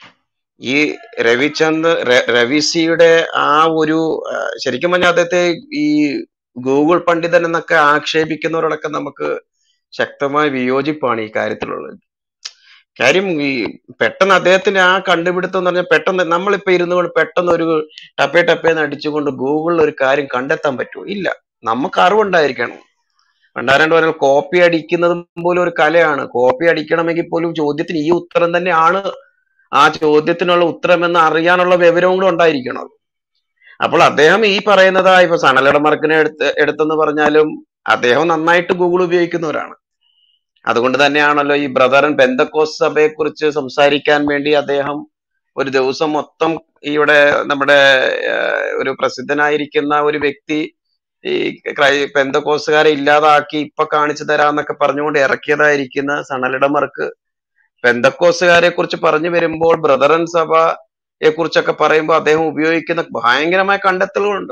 ഈ രവിചന്ദ് ര- രവിസിയുടെ ആ ഒരു ആ, ശരിക്കും പറഞ്ഞാൽ അദ്ദേഹത്തെ ഈ ഗൂഗിൾ പണ്ഡിതൻ എന്നൊക്കെ ആക്ഷേപിക്കുന്നവരോടൊക്കെ നമുക്ക് ശക്തമായ വിയോജിപ്പാണ് ഈ കാര്യത്തിലുള്ളത് കാര്യം ഈ പെട്ടെന്ന് അദ്ദേഹത്തിന്റെ ആ കണ്ടുപിടുത്തം എന്ന് പറഞ്ഞാൽ പെട്ടെന്ന് നമ്മളിപ്പോ ഇരുന്നു കൊണ്ട് പെട്ടെന്ന് ഒരു ടപ്പേ ടപ്പേന്ന് അടിച്ചുകൊണ്ട് ഗൂഗിളിൽ ഒരു കാര്യം കണ്ടെത്താൻ പറ്റുമോ ഇല്ല നമുക്ക് അറിവുണ്ടായിരിക്കണം പണ്ടാരണ്ട് പറഞ്ഞാൽ കോപ്പി അടിക്കുന്നത് പോലും ഒരു കലയാണ് കോപ്പി അടിക്കണമെങ്കിൽ പോലും ചോദ്യത്തിന് ഈ ഉത്തരം തന്നെയാണ് ആ ചോദ്യത്തിനുള്ള ഉത്തരം എന്ന് അറിയാനുള്ള വിവരവും കൂടെ ഉണ്ടായിരിക്കണം അപ്പോൾ അദ്ദേഹം ഈ പറയുന്നതാ ഇപ്പൊ സണലയുടെ മാർക്കിനെ എടുത്ത് എടുത്തെന്ന് പറഞ്ഞാലും അദ്ദേഹം നന്നായിട്ട് ഗൂഗിൾ ഉപയോഗിക്കുന്നവരാണ് അതുകൊണ്ട് തന്നെയാണല്ലോ ഈ ബ്രദറൻ ബെന്തക്കോസ് സഭയെ കുറിച്ച് സംസാരിക്കാൻ വേണ്ടി അദ്ദേഹം ഒരു ദിവസം മൊത്തം ഇവിടെ നമ്മുടെ ഏഹ്, ഒരു പ്രസിദ്ധനായിരിക്കുന്ന ഒരു വ്യക്തി ഈ ക്രൈ പെന്തക്കോസുകാരെ ഇല്ലാതാക്കി ഇപ്പൊ കാണിച്ചു തരാന്നൊക്കെ പറഞ്ഞുകൊണ്ട് ഇറക്കിയതായിരിക്കുന്ന സണലിടമർക്ക് പെന്തക്കോസുകാരെ കുറിച്ച് പറഞ്ഞു വരുമ്പോൾ ബ്രദറൻ സഭയെ കുറിച്ചൊക്കെ പറയുമ്പോൾ അദ്ദേഹം ഉപയോഗിക്കുന്ന ഭയങ്കരമായ കണ്ടെത്തലുകളുണ്ട്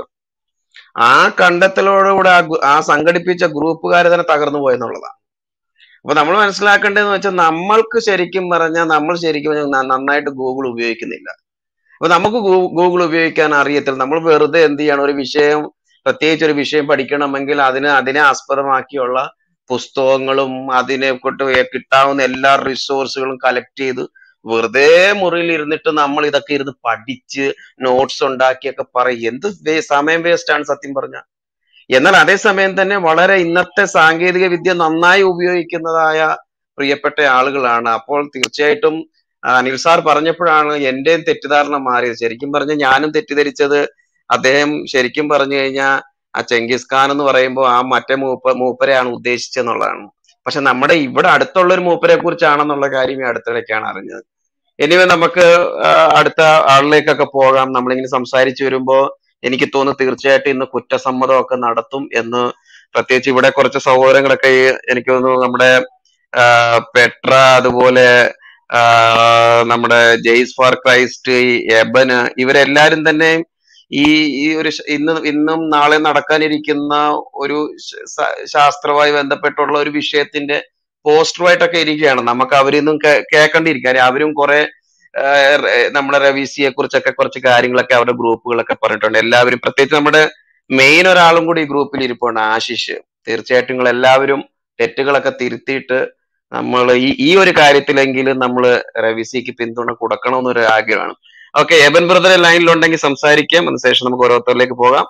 ആ കണ്ടെത്തലോടുകൂടെ ആ ഗു- ആ സംഘടിപ്പിച്ച ഗ്രൂപ്പുകാരെ തന്നെ തകർന്നു പോയെന്നുള്ളതാണ് അപ്പൊ നമ്മൾ മനസ്സിലാക്കേണ്ടതെന്ന് വെച്ചാൽ നമ്മൾക്ക് ശരിക്കും പറഞ്ഞാൽ നമ്മൾ ശരിക്കും പറഞ്ഞാൽ ന- നന്നായിട്ട് ഗൂഗിൾ ഉപയോഗിക്കുന്നില്ല അപ്പൊ നമുക്ക് ഗൂ- ഗൂഗിൾ ഉപയോഗിക്കാൻ അറിയത്തില്ല നമ്മൾ വെറുതെ എന്ത് ചെയ്യണം ഒരു വിഷയം പ്രത്യേകിച്ച് ഒരു വിഷയം പഠിക്കണമെങ്കിൽ അതിന് അതിനെ ആസ്പദമാക്കിയുള്ള പുസ്തകങ്ങളും അതിനെ കൊണ്ട് കിട്ടാവുന്ന എല്ലാ റിസോഴ്സുകളും കളക്ട് ചെയ്ത് വെറുതെ മുറിയിൽ ഇരുന്നിട്ട് നമ്മൾ ഇതൊക്കെ ഇരുന്ന് പഠിച്ച് നോട്ട്സ് ഉണ്ടാക്കിയൊക്കെ പറയും എന്ത് വേ- സമയം വേസ്റ്റ് ആണ് സത്യം പറഞ്ഞ എന്നാൽ അതേസമയം തന്നെ വളരെ ഇന്നത്തെ സാങ്കേതിക വിദ്യ നന്നായി ഉപയോഗിക്കുന്നതായ പ്രിയപ്പെട്ട ആളുകളാണ് അപ്പോൾ തീർച്ചയായിട്ടും ആ, അനിൽ സാർ പറഞ്ഞപ്പോഴാണ് എന്റെയും തെറ്റിദ്ധാരണ മാറിയത് ശരിക്കും പറഞ്ഞ ഞാനും തെറ്റിദ്ധരിച്ചത് അദ്ദേഹം ശരിക്കും പറഞ്ഞു കഴിഞ്ഞാൽ ആ ചെങ്കിസ് ഖാൻ എന്ന് പറയുമ്പോൾ ആ മറ്റേ മൂപ്പ മൂപ്പരെയാണ് ഉദ്ദേശിച്ചെന്നുള്ളതാണ് പക്ഷെ നമ്മുടെ ഇവിടെ അടുത്തുള്ള ഒരു മൂപ്പരെ കുറിച്ചാണെന്നുള്ള കാര്യം ഈ അടുത്തിടയ്ക്കാണ് അറിഞ്ഞത് എനിവേ നമുക്ക് ആ, അടുത്ത ആളിലേക്കൊക്കെ പോകാം നമ്മളിങ്ങനെ സംസാരിച്ചു വരുമ്പോ എനിക്ക് തോന്നുന്നു തീർച്ചയായിട്ടും ഇന്ന് കുറ്റസമ്മതമൊക്കെ നടത്തും എന്ന് പ്രത്യേകിച്ച് ഇവിടെ കുറച്ച് സഹോദരങ്ങളൊക്കെ ഈ എനിക്ക് തോന്നുന്നു നമ്മുടെ ആ, പെട്ര അതുപോലെ ആ, നമ്മുടെ ജെയ്സ് ഫോർ ക്രൈസ്റ്റ് ഈ എബന് ഇവരെല്ലാരും തന്നെ ഈ ഈ ഒരു ശ- ഇന്ന് ഇന്നും നാളെ നടക്കാനിരിക്കുന്ന ഒരു ശ- സ- ശാസ്ത്രവുമായി ബന്ധപ്പെട്ടുള്ള ഒരു വിഷയത്തിന്റെ പോസ്റ്ററുമായിട്ടൊക്കെ ഇരിക്കുകയാണ് നമുക്ക് അവരിൽ നിന്നും കേ- കേൾക്കേണ്ടിയിരിക്കും കാര്യം അവരും കുറെ ആഹ് റെ- നമ്മുടെ റവീസിയെ കുറിച്ചൊക്കെ കുറച്ച് കാര്യങ്ങളൊക്കെ അവരുടെ ഗ്രൂപ്പുകളൊക്കെ പറഞ്ഞിട്ടുണ്ട് എല്ലാവരും പ്രത്യേകിച്ച് നമ്മുടെ മെയിൻ ഒരാളും കൂടി ഈ ഗ്രൂപ്പിൽ ഇരിപ്പുണ്ട് ആശിഷ് തീർച്ചയായിട്ടും നിങ്ങൾ എല്ലാവരും തെറ്റുകളൊക്കെ തിരുത്തിയിട്ട് നമ്മൾ ഈ ഈ ഒരു കാര്യത്തിലെങ്കിലും നമ്മൾ റവീസിക്ക് പിന്തുണ കൊടുക്കണമെന്നൊരു ആഗ്രഹമാണ് ഓക്കെ എബൻ ബ്രദർ ലൈനിലുണ്ടെങ്കിൽ സംസാരിക്കാം അതിനുശേഷം നമുക്ക് ഓരോരുത്തരിലേക്ക് പോകാം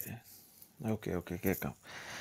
ഓക്കെ ഓക്കെ കേൾക്കാം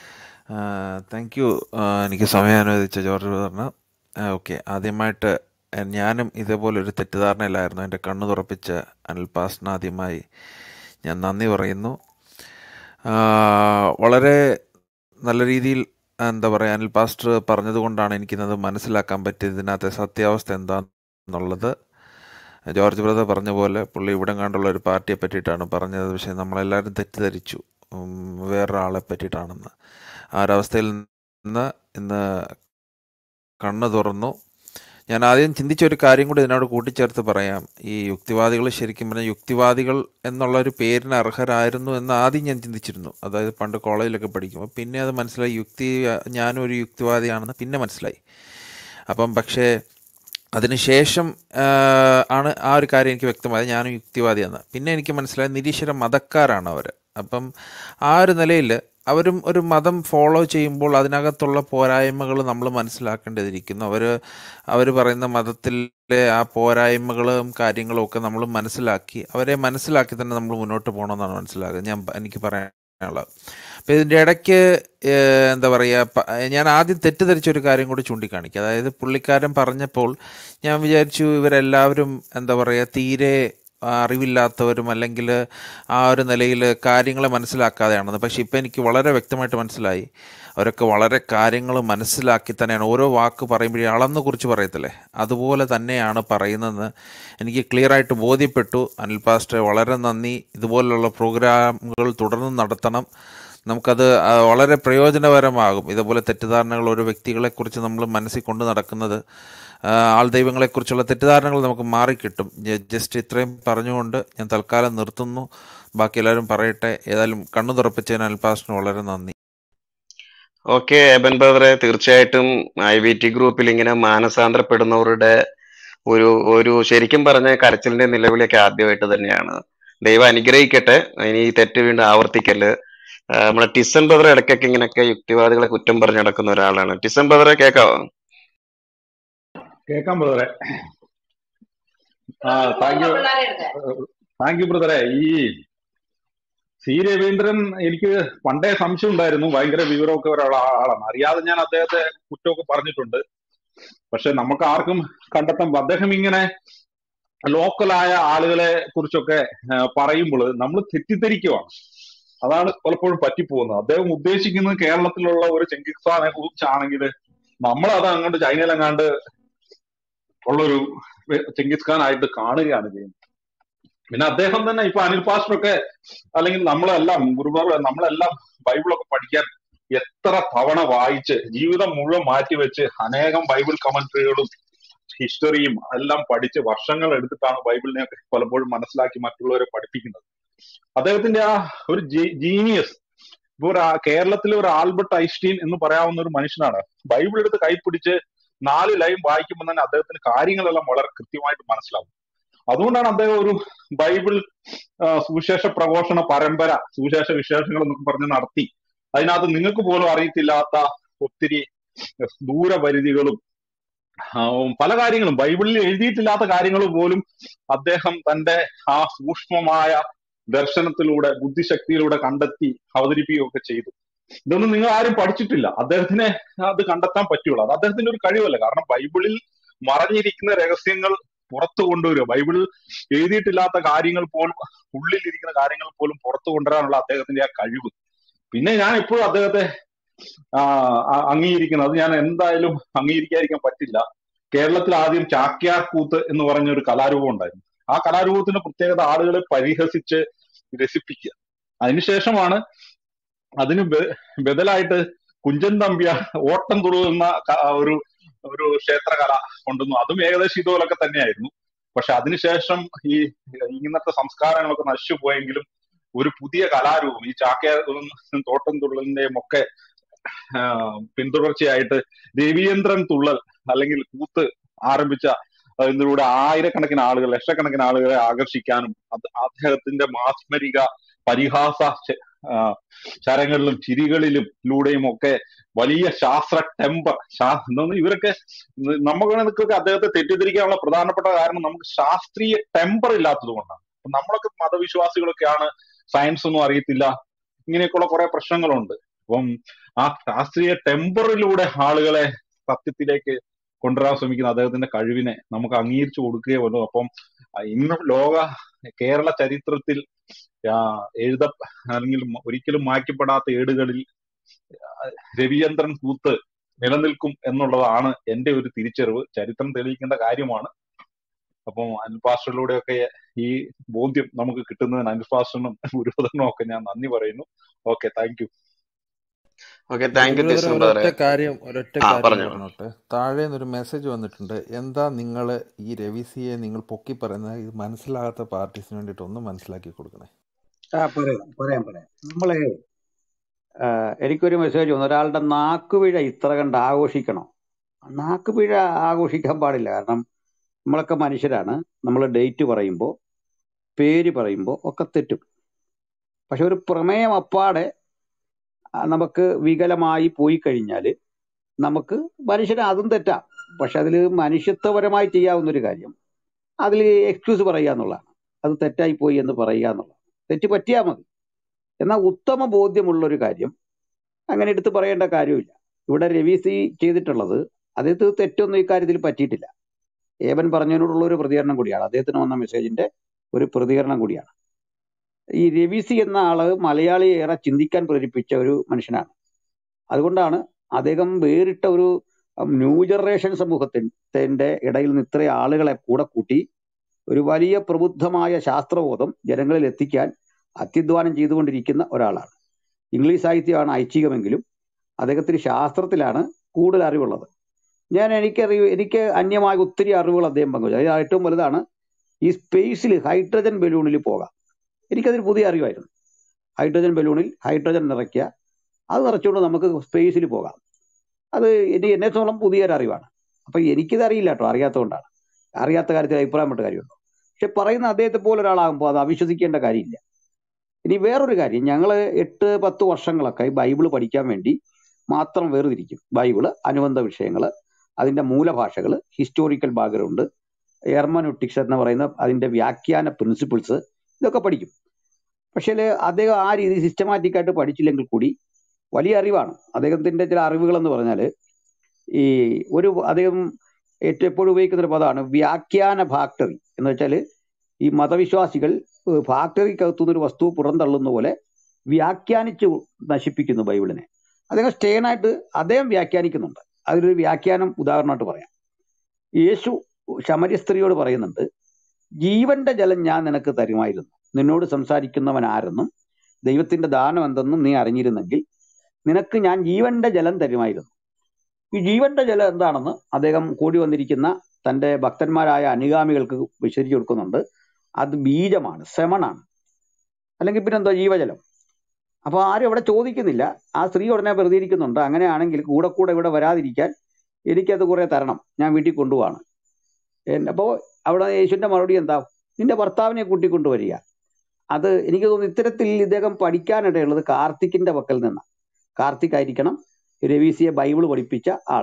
താങ്ക് യു എനിക്ക് സമയം അനുവദിച്ച ജോർജ് ബ്രദറിന് ഓക്കെ ആദ്യമായിട്ട് എ, ഞാനും ഇതേപോലെ ഒരു തെറ്റിദ്ധാരണയിലായിരുന്നു എൻ്റെ കണ്ണു തുറപ്പിച്ച അനിൽ പാസ്റ്റിന് ആദ്യമായി ഞാൻ നന്ദി പറയുന്നു ആ, വളരെ നല്ല രീതിയിൽ എന്താ പറയുക അനിൽ പാസ്റ്റർ പറഞ്ഞതുകൊണ്ടാണ് എനിക്കിന്നത് മനസ്സിലാക്കാൻ പറ്റിയത് ഇതിനകത്തെ സത്യാവസ്ഥ എന്താണെന്നുള്ളത് ജോർജ് ബ്രദർ പറഞ്ഞ പോലെ പുള്ളി ഇവിടെ കണ്ടുള്ള ഒരു പാർട്ടിയെ പറ്റിയിട്ടാണ് പറഞ്ഞത് പക്ഷേ നമ്മളെല്ലാവരും തെറ്റിദ്ധരിച്ചു ഉം, വേറൊരാളെ പറ്റിയിട്ടാണെന്ന് ആ ഒരവസ്ഥയിൽ നിന്ന് ഇന്ന് കണ്ണ് തുറന്നു ഞാൻ ആദ്യം ചിന്തിച്ച ഒരു കാര്യം കൂടി ഇതിനോട് കൂട്ടിച്ചേർത്ത് പറയാം ഈ യുക്തിവാദികൾ ശരിക്കും പറഞ്ഞാൽ യുക്തിവാദികൾ എന്നുള്ള ഒരു പേരിന് അർഹരായിരുന്നു എന്ന് ആദ്യം ഞാൻ ചിന്തിച്ചിരുന്നു അതായത് പണ്ട് കോളേജിലൊക്കെ പഠിക്കുമ്പോൾ പിന്നെ അത് മനസ്സിലായി യുക്തി ഞാനും ഒരു യുക്തിവാദിയാണെന്ന് പിന്നെ മനസ്സിലായി അപ്പം പക്ഷേ അതിനുശേഷം ആ, ആണ് ആ ഒരു കാര്യം എനിക്ക് വ്യക്തമായത് ഞാനും യുക്തിവാദിയാണ് പിന്നെ എനിക്ക് മനസ്സിലായത് നിരീശ്വര മതക്കാരാണ് അവർ അപ്പം ആ ഒരു നിലയിൽ അവരും ഒരു മതം ഫോളോ ചെയ്യുമ്പോൾ അതിനകത്തുള്ള പോരായ്മകൾ നമ്മൾ മനസ്സിലാക്കേണ്ടതിരിക്കുന്നു അവർ അവർ പറയുന്ന മതത്തിലെ ആ പോരായ്മകളും കാര്യങ്ങളും ഒക്കെ നമ്മൾ മനസ്സിലാക്കി അവരെ മനസ്സിലാക്കി തന്നെ നമ്മൾ മുന്നോട്ട് പോകണമെന്നാണ് മനസ്സിലാക്കുന്നത് ഞാൻ എനിക്ക് പറയാനുള്ളത് അപ്പോൾ ഇതിൻ്റെ ഇടയ്ക്ക് ഏഹ്, എന്താ പറയുക പ- ഞാൻ ആദ്യം തെറ്റിദ്ധരിച്ച ഒരു കാര്യം കൂടി ചൂണ്ടിക്കാണിക്കുക അതായത് പുള്ളിക്കാരൻ പറഞ്ഞപ്പോൾ ഞാൻ വിചാരിച്ചു ഇവരെല്ലാവരും എന്താ പറയുക തീരെ ആ, അറിവില്ലാത്തവരും അല്ലെങ്കിൽ ആ ഒരു നിലയിൽ കാര്യങ്ങളെ മനസ്സിലാക്കാതെയാണെന്ന് പക്ഷേ ഇപ്പം എനിക്ക് വളരെ വ്യക്തമായിട്ട് മനസ്സിലായി അവരൊക്കെ വളരെ കാര്യങ്ങൾ മനസ്സിലാക്കി തന്നെയാണ് ഓരോ വാക്ക് പറയുമ്പോഴേ അളന്ന് കുറിച്ച് പറയത്തില്ലേ അതുപോലെ തന്നെയാണ് പറയുന്നതെന്ന് എനിക്ക് ക്ലിയറായിട്ട് ബോധ്യപ്പെട്ടു അനിൽ പാസ്റ്റർ വളരെ നന്ദി ഇതുപോലുള്ള പ്രോഗ്രാമുകൾ തുടർന്ന് നടത്തണം നമുക്കത് ആ, വളരെ പ്രയോജനകരമാകും ഇതുപോലെ തെറ്റിദ്ധാരണകൾ ഓരോ വ്യക്തികളെക്കുറിച്ച് നമ്മൾ മനസ്സിൽ കൊണ്ട് നടക്കുന്നത് ആ, ആൾ ദൈവങ്ങളെക്കുറിച്ചുള്ള തെറ്റിദ്ധാരണകൾ നമുക്ക് മാറിക്കിട്ടും ജ- ജസ്റ്റ് ഇത്രയും പറഞ്ഞുകൊണ്ട് ഞാൻ തൽക്കാലം നിർത്തുന്നു ബാക്കി എല്ലാവരും പറയട്ടെ ഏതായാലും കണ്ണു തുറപ്പിച്ചതിന് അൽപാസിന് വളരെ നന്ദി ഓക്കെ എബൻ ബ്രദറെ തീർച്ചയായിട്ടും ഐ വി ടി ഗ്രൂപ്പിൽ ഇങ്ങനെ മാനസാന്തരപ്പെടുന്നവരുടെ ഒരു ഒരു ശരിക്കും പറഞ്ഞ കരച്ചിലിന്റെ നിലവിളിയൊക്കെ ആദ്യമായിട്ട് തന്നെയാണ് ദൈവം അനുഗ്രഹിക്കട്ടെ ഇനി ഈ തെറ്റ് വീണ്ടും ആവർത്തിക്കല് ആ, നമ്മുടെ ടിസൺ ബ്രദർ ഇടയ്ക്കൊക്കെ ഇങ്ങനെയൊക്കെ യുക്തിവാദികളെ കുറ്റം പറഞ്ഞു നടക്കുന്ന ഒരാളാണ് ടിസൺ ബ്രദറെ കേൾക്കാവോ കേൾക്കാം ബ്രദറെ ആ താങ്ക് യു താങ്ക് യു ബ്രദറെ ഈ സി രവീന്ദ്രൻ എനിക്ക് പണ്ടേ സംശയം ഉണ്ടായിരുന്നു ഭയങ്കര വിവരമൊക്കെ ഒരാള ആളാണ് അറിയാതെ ഞാൻ അദ്ദേഹത്തെ കുറ്റമൊക്കെ പറഞ്ഞിട്ടുണ്ട് പക്ഷെ നമുക്ക് ആർക്കും കണ്ടെത്താൻ അദ്ദേഹം ഇങ്ങനെ ലോക്കലായ ആളുകളെ കുറിച്ചൊക്കെ പറയുമ്പോൾ നമ്മൾ തെറ്റിദ്ധരിക്കുവാണ് അതാണ് പലപ്പോഴും പറ്റിപ്പോകുന്നത് അദ്ദേഹം ഉദ്ദേശിക്കുന്നത് കേരളത്തിലുള്ള ഒരു ചെങ്കിസ് ഖാനെ കുറിച്ചാണെങ്കിൽ നമ്മളത് അങ്ങോട്ട് ചൈനയിലെങ്ങാണ്ട് ഉള്ളൊരു ചെങ്കിസ് ഖാൻ ആയിട്ട് കാണുകയാണ് ചെയ്യുന്നത് പിന്നെ അദ്ദേഹം തന്നെ ഇപ്പൊ അനിൽ പാസ്റ്ററൊക്കെ അല്ലെങ്കിൽ നമ്മളെല്ലാം ഗുരുബാർ നമ്മളെല്ലാം ബൈബിളൊക്കെ പഠിക്കാൻ എത്ര തവണ വായിച്ച് ജീവിതം മുഴുവൻ മാറ്റിവെച്ച് അനേകം ബൈബിൾ കമന്ററികളും ഹിസ്റ്ററിയും എല്ലാം പഠിച്ച് വർഷങ്ങൾ എടുത്തിട്ടാണ് ബൈബിളിനെ പലപ്പോഴും മനസ്സിലാക്കി മറ്റുള്ളവരെ പഠിപ്പിക്കുന്നത് അദ്ദേഹത്തിന്റെ ആ ഒരു ജീനിയസ് ഇപ്പൊ ഒരു ആ- കേരളത്തിലെ ഒരു ആൽബർട്ട് ഐൻസ്റ്റീൻ എന്ന് പറയാവുന്ന ഒരു മനുഷ്യനാണ് ബൈബിൾ എടുത്ത് കൈപ്പിടിച്ച് നാല് ലൈൻ വായിക്കുമ്പോൾ തന്നെ അദ്ദേഹത്തിന് കാര്യങ്ങളെല്ലാം വളരെ കൃത്യമായിട്ട് മനസ്സിലാവും അതുകൊണ്ടാണ് അദ്ദേഹം ഒരു ബൈബിൾ ആ, സുവിശേഷ പ്രഘോഷണ പരമ്പര സുവിശേഷ വിശേഷങ്ങൾ എന്നൊക്കെ പറഞ്ഞ് നടത്തി അതിനകത്ത് നിങ്ങൾക്ക് പോലും അറിയത്തില്ലാത്ത ഒത്തിരി ദൂരപരിധികളും ആ, പല കാര്യങ്ങളും ബൈബിളിൽ എഴുതിയിട്ടില്ലാത്ത കാര്യങ്ങൾ പോലും അദ്ദേഹം തന്റെ ആ സൂക്ഷ്മമായ ദർശനത്തിലൂടെ ബുദ്ധിശക്തിയിലൂടെ കണ്ടെത്തി അവതരിപ്പിക്കുകയൊക്കെ ചെയ്തു ഇതൊന്നും നിങ്ങൾ ആരും പഠിച്ചിട്ടില്ല അദ്ദേഹത്തിനെ അത് കണ്ടെത്താൻ പറ്റുള്ളൂ അത് അദ്ദേഹത്തിന്റെ ഒരു കഴിവല്ല കാരണം ബൈബിളിൽ മറഞ്ഞിരിക്കുന്ന രഹസ്യങ്ങൾ പുറത്തു കൊണ്ടുവരിക ബൈബിളിൽ എഴുതിയിട്ടില്ലാത്ത കാര്യങ്ങൾ പോലും ഉള്ളിലിരിക്കുന്ന കാര്യങ്ങൾ പോലും പുറത്തു കൊണ്ടുവരാനുള്ള അദ്ദേഹത്തിന്റെ ആ കഴിവ് പിന്നെ ഞാൻ എപ്പോഴും അദ്ദേഹത്തെ ആ, അ- അംഗീകരിക്കുന്നത് അത് ഞാൻ എന്തായാലും അംഗീകരിക്കാതിരിക്കാൻ പറ്റില്ല കേരളത്തിൽ ആദ്യം ചാക്യാർ കൂത്ത് എന്ന് പറഞ്ഞ ഒരു കലാരൂപം ഉണ്ടായിരുന്നു ആ കലാരൂപത്തിന്റെ പ്രത്യേകത ആളുകളെ പരിഹസിച്ച് രസിപ്പിക്കുക അതിനുശേഷമാണ് അതിന് ബെ- ബദലായിട്ട് കുഞ്ചൻ തമ്പ്യ ഓട്ടം തുള്ളുന്ന ക- ഒരു ഒരു ക്ഷേത്രകല കൊണ്ടുവന്നു അതും ഏകദേശം ഇതുപോലൊക്കെ തന്നെയായിരുന്നു പക്ഷെ അതിനുശേഷം ഈ ഇങ്ങനത്തെ സംസ്കാരങ്ങളൊക്കെ നശിച്ചു പോയെങ്കിലും ഒരു പുതിയ കലാരൂപം ഈ ചാക്യാരും തോട്ടം തുള്ളലിന്റെയും ഒക്കെ ആ, പിന്തുടർച്ചയായിട്ട് രവീന്ദ്രൻ തുള്ളൽ അല്ലെങ്കിൽ കൂത്ത് ആരംഭിച്ച അതിലൂടെ ആയിരക്കണക്കിന് ആളുകൾ ലക്ഷക്കണക്കിന് ആളുകളെ ആകർഷിക്കാനും അത് അദ്ദേഹത്തിന്റെ മാസ്മരിക പരിഹാസ ച- ആ, ശരങ്ങളിലും ചിരികളിലും ലൂടെയും ഒക്കെ വലിയ ശാസ്ത്ര ടെമ്പർ ശാ എന്തോന്ന് ഇവരൊക്കെ നമുക്കൊക്കെ അദ്ദേഹത്തെ തെറ്റിദ്ധരിക്കാനുള്ള പ്രധാനപ്പെട്ട കാരണം നമുക്ക് ശാസ്ത്രീയ ടെമ്പർ ഇല്ലാത്തത് കൊണ്ടാണ് അപ്പൊ നമ്മളൊക്കെ മതവിശ്വാസികളൊക്കെയാണ് സയൻസ് ഒന്നും അറിയത്തില്ല ഇങ്ങനെയൊക്കെയുള്ള കുറെ പ്രശ്നങ്ങളുണ്ട് അപ്പം ആ ശാസ്ത്രീയ ടെമ്പറിലൂടെ ആളുകളെ സത്യത്തിലേക്ക് കൊണ്ടുവരാൻ ശ്രമിക്കുന്ന അദ്ദേഹത്തിന്റെ കഴിവിനെ നമുക്ക് അംഗീകരിച്ചു കൊടുക്കുകയോ ഉള്ളൂ അപ്പം ആ, ഇന്നും ലോക കേരള ചരിത്രത്തിൽ ആ, എഴുത അല്ലെങ്കിൽ ഒരിക്കലും മായ്ക്കപ്പെടാത്ത ഏടുകളിൽ രവിചന്ദ്രൻ കൂത്ത് നിലനിൽക്കും എന്നുള്ളതാണ് എന്റെ ഒരു തിരിച്ചറിവ് ചരിത്രം തെളിയിക്കേണ്ട കാര്യമാണ് അപ്പം അനിൽപാസ്റ്ററിലൂടെയൊക്കെ ഈ ബോധ്യം നമുക്ക് കിട്ടുന്നതിന് അനിൽപാസ്റ്ററിനും ഗുരുപദനും ഒക്കെ ഞാൻ നന്ദി പറയുന്നു okay thank you okay thank you ബ്രദറെ ടിസൺ ബ്രദറെ ഒരൊറ്റ കാര്യം ഒരൊറ്റ ആ കാര്യം പറഞ്ഞോളൂ പറഞ്ഞോട്ടെ താഴെ നിന്നൊരു മെസ്സേജ് വന്നിട്ടുണ്ട് എന്താ നിങ്ങൾ ഈ രവിസിയെ നിങ്ങൾ പൊക്കി പറയുന്നത് ഇത് മനസ്സിലാകാത്ത പാർട്ടീസിന് വേണ്ടിയിട്ട് ഒന്ന് മനസ്സിലാക്കി കൊടുക്കണേ ആ പറയാം പറയാം പറയാം നമ്മളെ ആ, എനിക്കൊരു മെസ്സേജ് വന്നു ഒരാളുടെ നാക്കുപിഴ ഇത്ര കണ്ട് ആഘോഷിക്കണോ നാക്കുപിഴ ആഘോഷിക്കാൻ പാടില്ല കാരണം നമ്മളൊക്കെ മനുഷ്യരാണ് നമ്മൾ ഡേറ്റ് പറയുമ്പോൾ പേര് പറയുമ്പോൾ ഒക്കെ തെറ്റും പക്ഷെ ഒരു പ്രമേയം അപ്പാടെ ആ, നമുക്ക് വികലമായി പോയി കഴിഞ്ഞാൽ നമുക്ക് മനുഷ്യന് അതും തെറ്റാം പക്ഷെ അതിൽ മനുഷ്യത്വപരമായി ചെയ്യാവുന്ന ഒരു കാര്യം അതിൽ എക്സ്ക്യൂസ് പറയുക എന്നുള്ളതാണ് അത് തെറ്റായി പോയി എന്ന് പറയുക എന്നുള്ളതാണ് തെറ്റ് പറ്റിയാൽ മതി എന്നാൽ ഉത്തമ ബോധ്യമുള്ള ഒരു കാര്യം അങ്ങനെ എടുത്ത് പറയേണ്ട കാര്യമില്ല ഇവിടെ രവി സി ചെയ്തിട്ടുള്ളത് അദ്ദേഹത്തിന് തെറ്റൊന്നും ഇക്കാര്യത്തിൽ പറ്റിയിട്ടില്ല ഏവൻ പറഞ്ഞതിനോടുള്ള ഒരു പ്രതികരണം കൂടിയാണ് അദ്ദേഹത്തിന് വന്ന മെസ്സേജിന്റെ ഒരു പ്രതികരണം കൂടിയാണ് ഈ രവി സി എന്ന ആള് മലയാളിയെ ഏറെ ചിന്തിക്കാൻ പ്രേരിപ്പിച്ച ഒരു മനുഷ്യനാണ് അതുകൊണ്ടാണ് അദ്ദേഹം വേറിട്ട ഒരു ഉം, ന്യൂ ജനറേഷൻ സമൂഹത്തിന്റെ ഇടയിൽ നിന്ന് ഇത്രയും ആളുകളെ കൂടെ കൂട്ടി ഒരു വലിയ പ്രബുദ്ധമായ ശാസ്ത്രബോധം ജനങ്ങളിൽ എത്തിക്കാൻ അത്യധ്വാനം ചെയ്തുകൊണ്ടിരിക്കുന്ന ഒരാളാണ് ഇംഗ്ലീഷ് സാഹിത്യമാണ് ഐച്ഛികമെങ്കിലും അദ്ദേഹത്തിന് ശാസ്ത്രത്തിലാണ് കൂടുതൽ അറിവുള്ളത് ഞാൻ എനിക്കറിയ എനിക്ക് അന്യമായ ഒത്തിരി അറിവുകൾ അദ്ദേഹം പങ്കുവച്ചു അതിൽ ഏറ്റവും വലുതാണ് ഈ സ്പേസിൽ ഹൈഡ്രജൻ ബലൂണിൽ പോകാം എനിക്കതിന് പുതിയ അറിവായിരുന്നു ഹൈഡ്രജൻ ബലൂണിൽ ഹൈഡ്രജൻ നിറയ്ക്കുക അത് നിറച്ചുകൊണ്ട് നമുക്ക് സ്പേസിൽ പോകാം അത് ഇനി എന്നെ സംബന്ധം പുതിയൊരു അറിവാണ് അപ്പൊ എനിക്കിത് അറിയില്ല കേട്ടോ അറിയാത്തതുകൊണ്ടാണ് അറിയാത്ത കാര്യത്തിൽ അഭിപ്രായപ്പെട്ട കാര്യമുണ്ടോ പക്ഷെ പറയുന്ന അദ്ദേഹത്തെ പോലെ ഒരാളാകുമ്പോൾ അത് അവിശ്വസിക്കേണ്ട കാര്യമില്ല ഇനി വേറൊരു കാര്യം ഞങ്ങൾ എട്ട് പത്ത് വർഷങ്ങളൊക്കെ ഈ ബൈബിള് പഠിക്കാൻ വേണ്ടി മാത്രം വേർതിരിക്കും ബൈബിള് അനുബന്ധ വിഷയങ്ങൾ അതിന്റെ മൂലഭാഷകൾ ഹിസ്റ്റോറിക്കൽ ബാക്ക്ഗ്രൗണ്ട് എർമനോട്ടിക്സ് എന്ന് പറയുന്ന അതിന്റെ വ്യാഖ്യാന പ്രിൻസിപ്പിൾസ് ഇതൊക്കെ പഠിക്കും പക്ഷേ അദ്ദേഹം ആ രീതി സിസ്റ്റമാറ്റിക് ആയിട്ട് പഠിച്ചില്ലെങ്കിൽ കൂടി വലിയ അറിവാണ് അദ്ദേഹത്തിന്റെ ചില അറിവുകൾ എന്ന് പറഞ്ഞാൽ ഈ ഒരു അദ്ദേഹം ഏറ്റവും എപ്പോഴും ഉപയോഗിക്കുന്ന ഒരു പദമാണ് വ്യാഖ്യാന ഫാക്ടറി എന്ന് വെച്ചാൽ ഈ മതവിശ്വാസികൾ ഏഹ് ഫാക്ടറിക്കകത്തുനിന്ന് ഒരു വസ്തു പുറന്തള്ളുന്ന പോലെ വ്യാഖ്യാനിച്ച് നശിപ്പിക്കുന്നു ബൈബിളിനെ അദ്ദേഹം സ്റ്റേണായിട്ട് അദ്ദേഹം വ്യാഖ്യാനിക്കുന്നുണ്ട് അതിലൊരു വ്യാഖ്യാനം ഉദാഹരണമായിട്ട് പറയാം യേശു ശമര്യ സ്ത്രീയോട് പറയുന്നുണ്ട് ജീവന്റെ ജലം ഞാൻ നിനക്ക് തരുമായിരുന്നു നിന്നോട് സംസാരിക്കുന്നവൻ ആരെന്നും ദൈവത്തിന്റെ ദാനം എന്തെന്നും നീ അറിഞ്ഞിരുന്നെങ്കിൽ നിനക്ക് ഞാൻ ജീവന്റെ ജലം തരുമായിരുന്നു ഈ ജീവന്റെ ജലം എന്താണെന്ന് അദ്ദേഹം കൂടി വന്നിരിക്കുന്ന തന്റെ ഭക്തന്മാരായ അനുഗാമികൾക്ക് വിശദീകരിച്ചു കൊടുക്കുന്നുണ്ട് അത് ബീജമാണ് സെമണാണ് അല്ലെങ്കിൽ പിന്നെന്തോ ജീവജലം അപ്പൊ ആരും അവിടെ ചോദിക്കുന്നില്ല ആ സ്ത്രീ ഉടനെ പ്രതികരിക്കുന്നുണ്ട് അങ്ങനെയാണെങ്കിൽ കൂടെ കൂടെ ഇവിടെ വരാതിരിക്കാൻ എനിക്കത് കുറെ തരണം ഞാൻ വീട്ടിൽ കൊണ്ടുപോവാണ് എൻ- അപ്പോ അവിടെ യേശുവിന്റെ മറുപടി എന്താ നിന്റെ ഭർത്താവിനെ കൂട്ടിക്കൊണ്ടുവരിക അത് എനിക്ക് തോന്നുന്നു ഇത്തരത്തിൽ ഇദ്ദേഹം പഠിക്കാനിടയുള്ളത് കാർത്തിക്കിന്റെ പക്കൽ നിന്നാണ് കാർത്തിക് ആയിരിക്കണം രവീസിയെ ബൈബിൾ പഠിപ്പിച്ച ആൾ